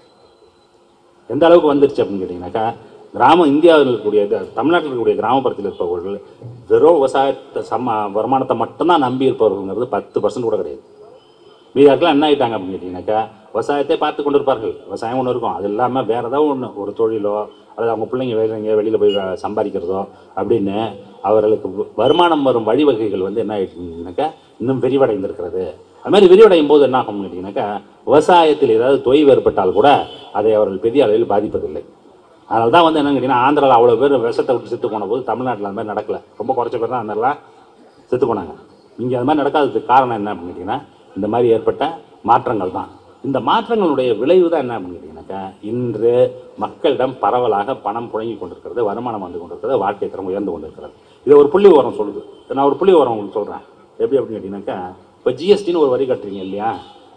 எந்த அளவுக்கு வந்துருச்சு அப்படின்னு கேட்டிங்கனாக்கா கிராமம் இந்தியாவில் இருக்கக்கூடிய இது- தமிழ்நாட்டில் இருக்கக்கூடிய கிராமப்புறத்தில் இருப்பவர்கள் வெறும் விவசாயத்தை சம வருமானத்தை மட்டும்தான் நம்பி இருப்பவர்கள்ங்கிறது பத்து பர்சன்ட் கூட கிடையாது மீதி ஆட்கள் என்ன ஆயிட்டாங்க அப்படின்னு கேட்டிங்கனாக்கா விவசாயத்தை பார்த்து கொண்டு இருப்பார்கள் விவசாயம் ஒன்று இருக்கும் அது இல்லாமல் வேறு ஏதாவது ஒன்று ஒரு தொழிலோ அல்லது அவங்க பிள்ளைங்க வேலைங்க வெளியில் போய் வே- சம்பாதிக்கிறதோ அப்படின்னு அவர்களுக்கு வ- வருமானம் வரும் வழிவகைகள் வந்து என்ன ஆயிடுச்சுனாக்கா இன்னும் விரிவடைந்திருக்கிறது அது மாதிரி விரிவடையும் போது என்ன ஆகும்னு கேட்டிங்கனாக்கா விவசாயத்தில் ஏதாவது தொய்வு ஏற்பட்டால் கூட அதை அவர்கள் பெரிய அளவில் பாதிப்பதில்லை அதனால தான் வந்து என்னன்னு கேட்டிங்கன்னா ஆந்திராவில் அவ்வளோ பேர் விஷத்தை விட்டு செத்து போன போது தமிழ்நாட்டில் அந்த மாதிரி நடக்கல ரொம்ப குறைச்ச பேர் தான் அந்த மாதிரிலாம் செத்து போனாங்க இங்கே அது மாதிரி நடக்காததுக்கு காரணம் என்ன அப்படின்னு கேட்டிங்கன்னா இந்த மாதிரி ஏற்பட்ட மாற்றங்கள் தான் இந்த மாற்றங்களுடைய விளைவு தான் என்ன அப்படின்னு கேட்டிங்கனாக்கா இன்று மக்களிடம் பரவலாக பணம் புழங்கி கொண்டிருக்கிறது வருமானம் வந்து கொண்டிருக்கிறது வாழ்க்கை தரம் உயர்ந்து கொண்டிருக்கிறது இது ஒரு புள்ளி விவரம் சொல்லுது நான் ஒரு புள்ளி விவரம் உங்களுக்கு சொல்கிறேன் எப்படி அப்படின்னு கேட்டிங்கனாக்கா இப்போ ஜிஎஸ்டின்னு ஒரு வரி கட்டுறீங்க இல்லையா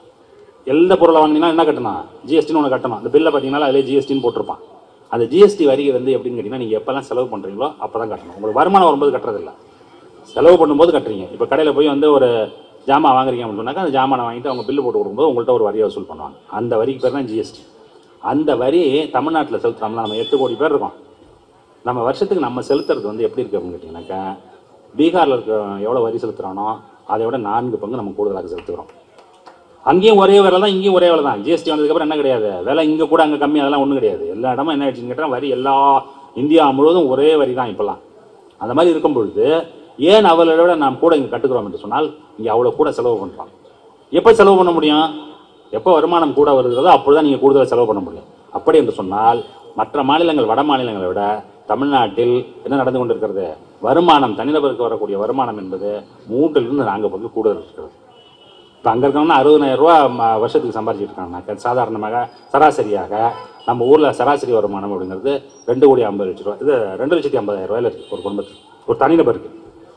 எந்த பொருளை வாங்கினீங்கன்னா என்ன கட்டணும் ஜிஎஸ்டின்னு ஒன்று கட்டணும் அந்த பில்லை பார்த்தீங்கன்னா அதிலே ஜிஎஸ்டின்னு போட்டிருப்பான் அந்த ஜிஎஸ்டி வரி வந்து எப்படின்னு கேட்டிங்கன்னா நீங்கள் எப்போல்லாம் செலவு பண்ணுறீங்களோ அப்போ தான் கட்டணும் உங்களுக்கு வருமானம் வரும்போது கட்டுறதில்ல செலவு பண்ணும்போது கட்டுறீங்க இப்போ கடையில் போய் வந்து ஒரு ஜாமான் வாங்குறீங்க அப்படின்னு சொன்னாக்கா அந்த ஜாமானை வாங்கிட்டு அவங்க பில்லு போட்டு கொடுக்கும்போது உங்கள்கிட்ட ஒரு வரியை வசூல் பண்ணுவாங்க அந்த வரிக்கு பேர் தான் ஜிஎஸ்டி அந்த வரி தமிழ்நாட்டில் செலுத்துறோம்னா நம்ம எட்டு கோடி பேர் இருக்கோம் நம்ம வருஷத்துக்கு நம்ம செலுத்துறது வந்து எப்படி இருக்கு அப்படின்னு கேட்டிங்கனாக்கா பீகாரில் இருக்க எவ்வளோ வரி செலுத்துகிறானோ அதை விட நான்கு பங்கு நம்ம கூடுதலாக செலுத்துகிறோம் அங்கேயும் ஒரே விலை தான் இங்கேயும் ஒரே விலை தான் ஜிஎஸ்டி வந்ததுக்கப்புறம் என்ன கிடையாது விலை இங்கே கூட அங்கே கம்மி அதெல்லாம் ஒன்றும் கிடையாது எல்லா இடமும் என்ன ஆயிடுச்சுன்னு கேட்டால் வரி எல்லா இந்தியா முழுவதும் ஒரே வரி தான் இப்போல்லாம் அந்த மாதிரி இருக்கும் பொழுது ஏன் அவர்களை விட நாம் கூட இங்கே கட்டுக்கிறோம் என்று சொன்னால் இங்கே அவ்வளோ கூட செலவு பண்ணுறோம் எப்போ செலவு பண்ண முடியும் எப்போ வருமானம் கூட வருகிறதோ அப்பொழுது தான் நீங்கள் கூடுதலாக செலவு பண்ண முடியும் அப்படி என்று சொன்னால் மற்ற மாநிலங்கள் வட மாநிலங்களை விட தமிழ்நாட்டில் என்ன நடந்து கொண்டிருக்கிறது வருமானம் தனிநபருக்கு வரக்கூடிய வருமானம் என்பது மூன்றிலிருந்து நான்கு பங்கு கூடுதல் இருக்கிறது இப்போ அங்கே இருக்கவங்கன்னா அறுபதாயிரம் ரூபா ம- வருஷத்துக்கு சம்பாதிச்சிட்டு இருக்காங்க சாதாரணமாக சராசரியாக நம்ம ஊரில் சராசரி வருமானம் அப்படிங்கிறது ரெண்டு கோடி ஐம்பது லட்ச ரூபா இது ரெண்டு லட்சத்தி ஐம்பதாயிரம் ரூபாயில இருக்குது ஒரு குடும்பத்துக்கு ஒரு தனிநபருக்கு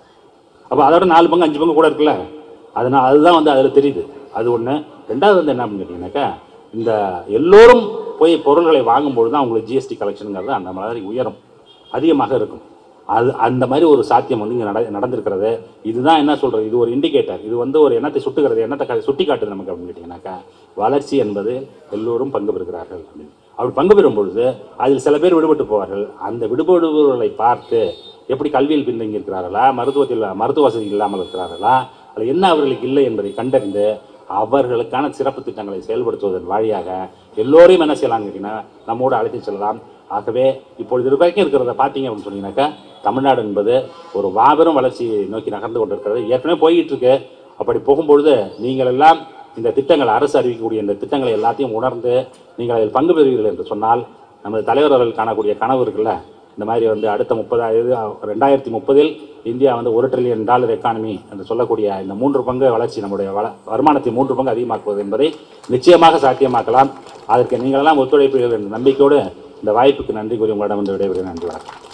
அப்போ அதோட நாலு பங்கு அஞ்சு பங்கு கூட இருக்குல்ல அதனால் அதுதான் வந்து அதில் தெரியுது அது ஒன்று ரெண்டாவது வந்து என்ன அப்படின்னு கேட்டிங்கனாக்கா இந்த எல்லோரும் போய் பொருள்களை வாங்கும்பொழுது தான் அவங்களுக்கு ஜிஎஸ்டி கலெக்ஷனுங்கிறது அந்த மாதிரி உயரும் அதிகமாக இருக்கும் அது அந்த மாதிரி ஒரு சாத்தியம் வந்து இங்கே நட நடந்திருக்கிறது இதுதான் என்ன சொல்கிறது இது ஒரு இண்டிகேட்டர் இது வந்து ஒரு எண்ணத்தை சுட்டுகிறது எண்ணத்தை க- சுட்டி காட்டுது நமக்கு அப்படின்னு கேட்டிங்கனாக்கா வளர்ச்சி என்பது எல்லோரும் பங்கு பெறுகிறார்கள் அப்படின்னு அப்படி பங்கு பெறும் பொழுது அதில் சில பேர் விடுபட்டு போவார்கள் அந்த விடுபடுபவர்களை பார்த்து எப்படி கல்வியில் பின்தங்கி இருக்கிறார்களா மருத்துவத்தில் மருத்துவ வசதி இல்லாமல் இருக்கிறார்களா அது என்ன அவர்களுக்கு இல்லை என்பதை கண்டறிந்து அவர்களுக்கான சிறப்பு திட்டங்களை செயல்படுத்துவதன் வழியாக எல்லோரையும் என்ன செய்யலாம் கேட்டிங்கன்னா நம்மோடு அழைத்து செல்லலாம் ஆகவே இப்பொழுது இது வரைக்கும் இருக்கிறத பார்த்தீங்க அப்படின்னு சொன்னீங்கன்னாக்கா தமிழ்நாடு என்பது ஒரு மாபெரும் வளர்ச்சியை நோக்கி நகர்ந்து கொண்டிருக்கிறது ஏற்கனவே போய்கிட்டு இருக்கு அப்படி போகும்பொழுது நீங்கள் எல்லாம் இந்த திட்டங்கள் அரசு அறிவிக்கக்கூடிய இந்த திட்டங்களை எல்லாத்தையும் உணர்ந்து நீங்கள் அதில் பங்கு பெறுவீர்கள் என்று சொன்னால் நமது தலைவர் அவர்கள் காணக்கூடிய கனவு இருக்குல்ல இந்த மாதிரி வந்து அடுத்த முப்பதாயிரம் ரெண்டாயிரத்தி முப்பதில் இந்தியா வந்து ஒரு ட்ரில்லியன் டாலர் எக்கானமி என்று சொல்லக்கூடிய இந்த மூன்று பங்கு வளர்ச்சி நம்முடைய வள வருமானத்தை மூன்று பங்கு அதிகமாக்குவது என்பதை நிச்சயமாக சாத்தியமாக்கலாம் அதற்கு நீங்களெல்லாம் ஒத்துழைப்பீர்கள் என்ற நம்பிக்கையோடு இந்த வாய்ப்புக்கு நன்றி கூறி உங்களிடம் வந்து விடைபெறுகிறேன் நன்றி வணக்கம்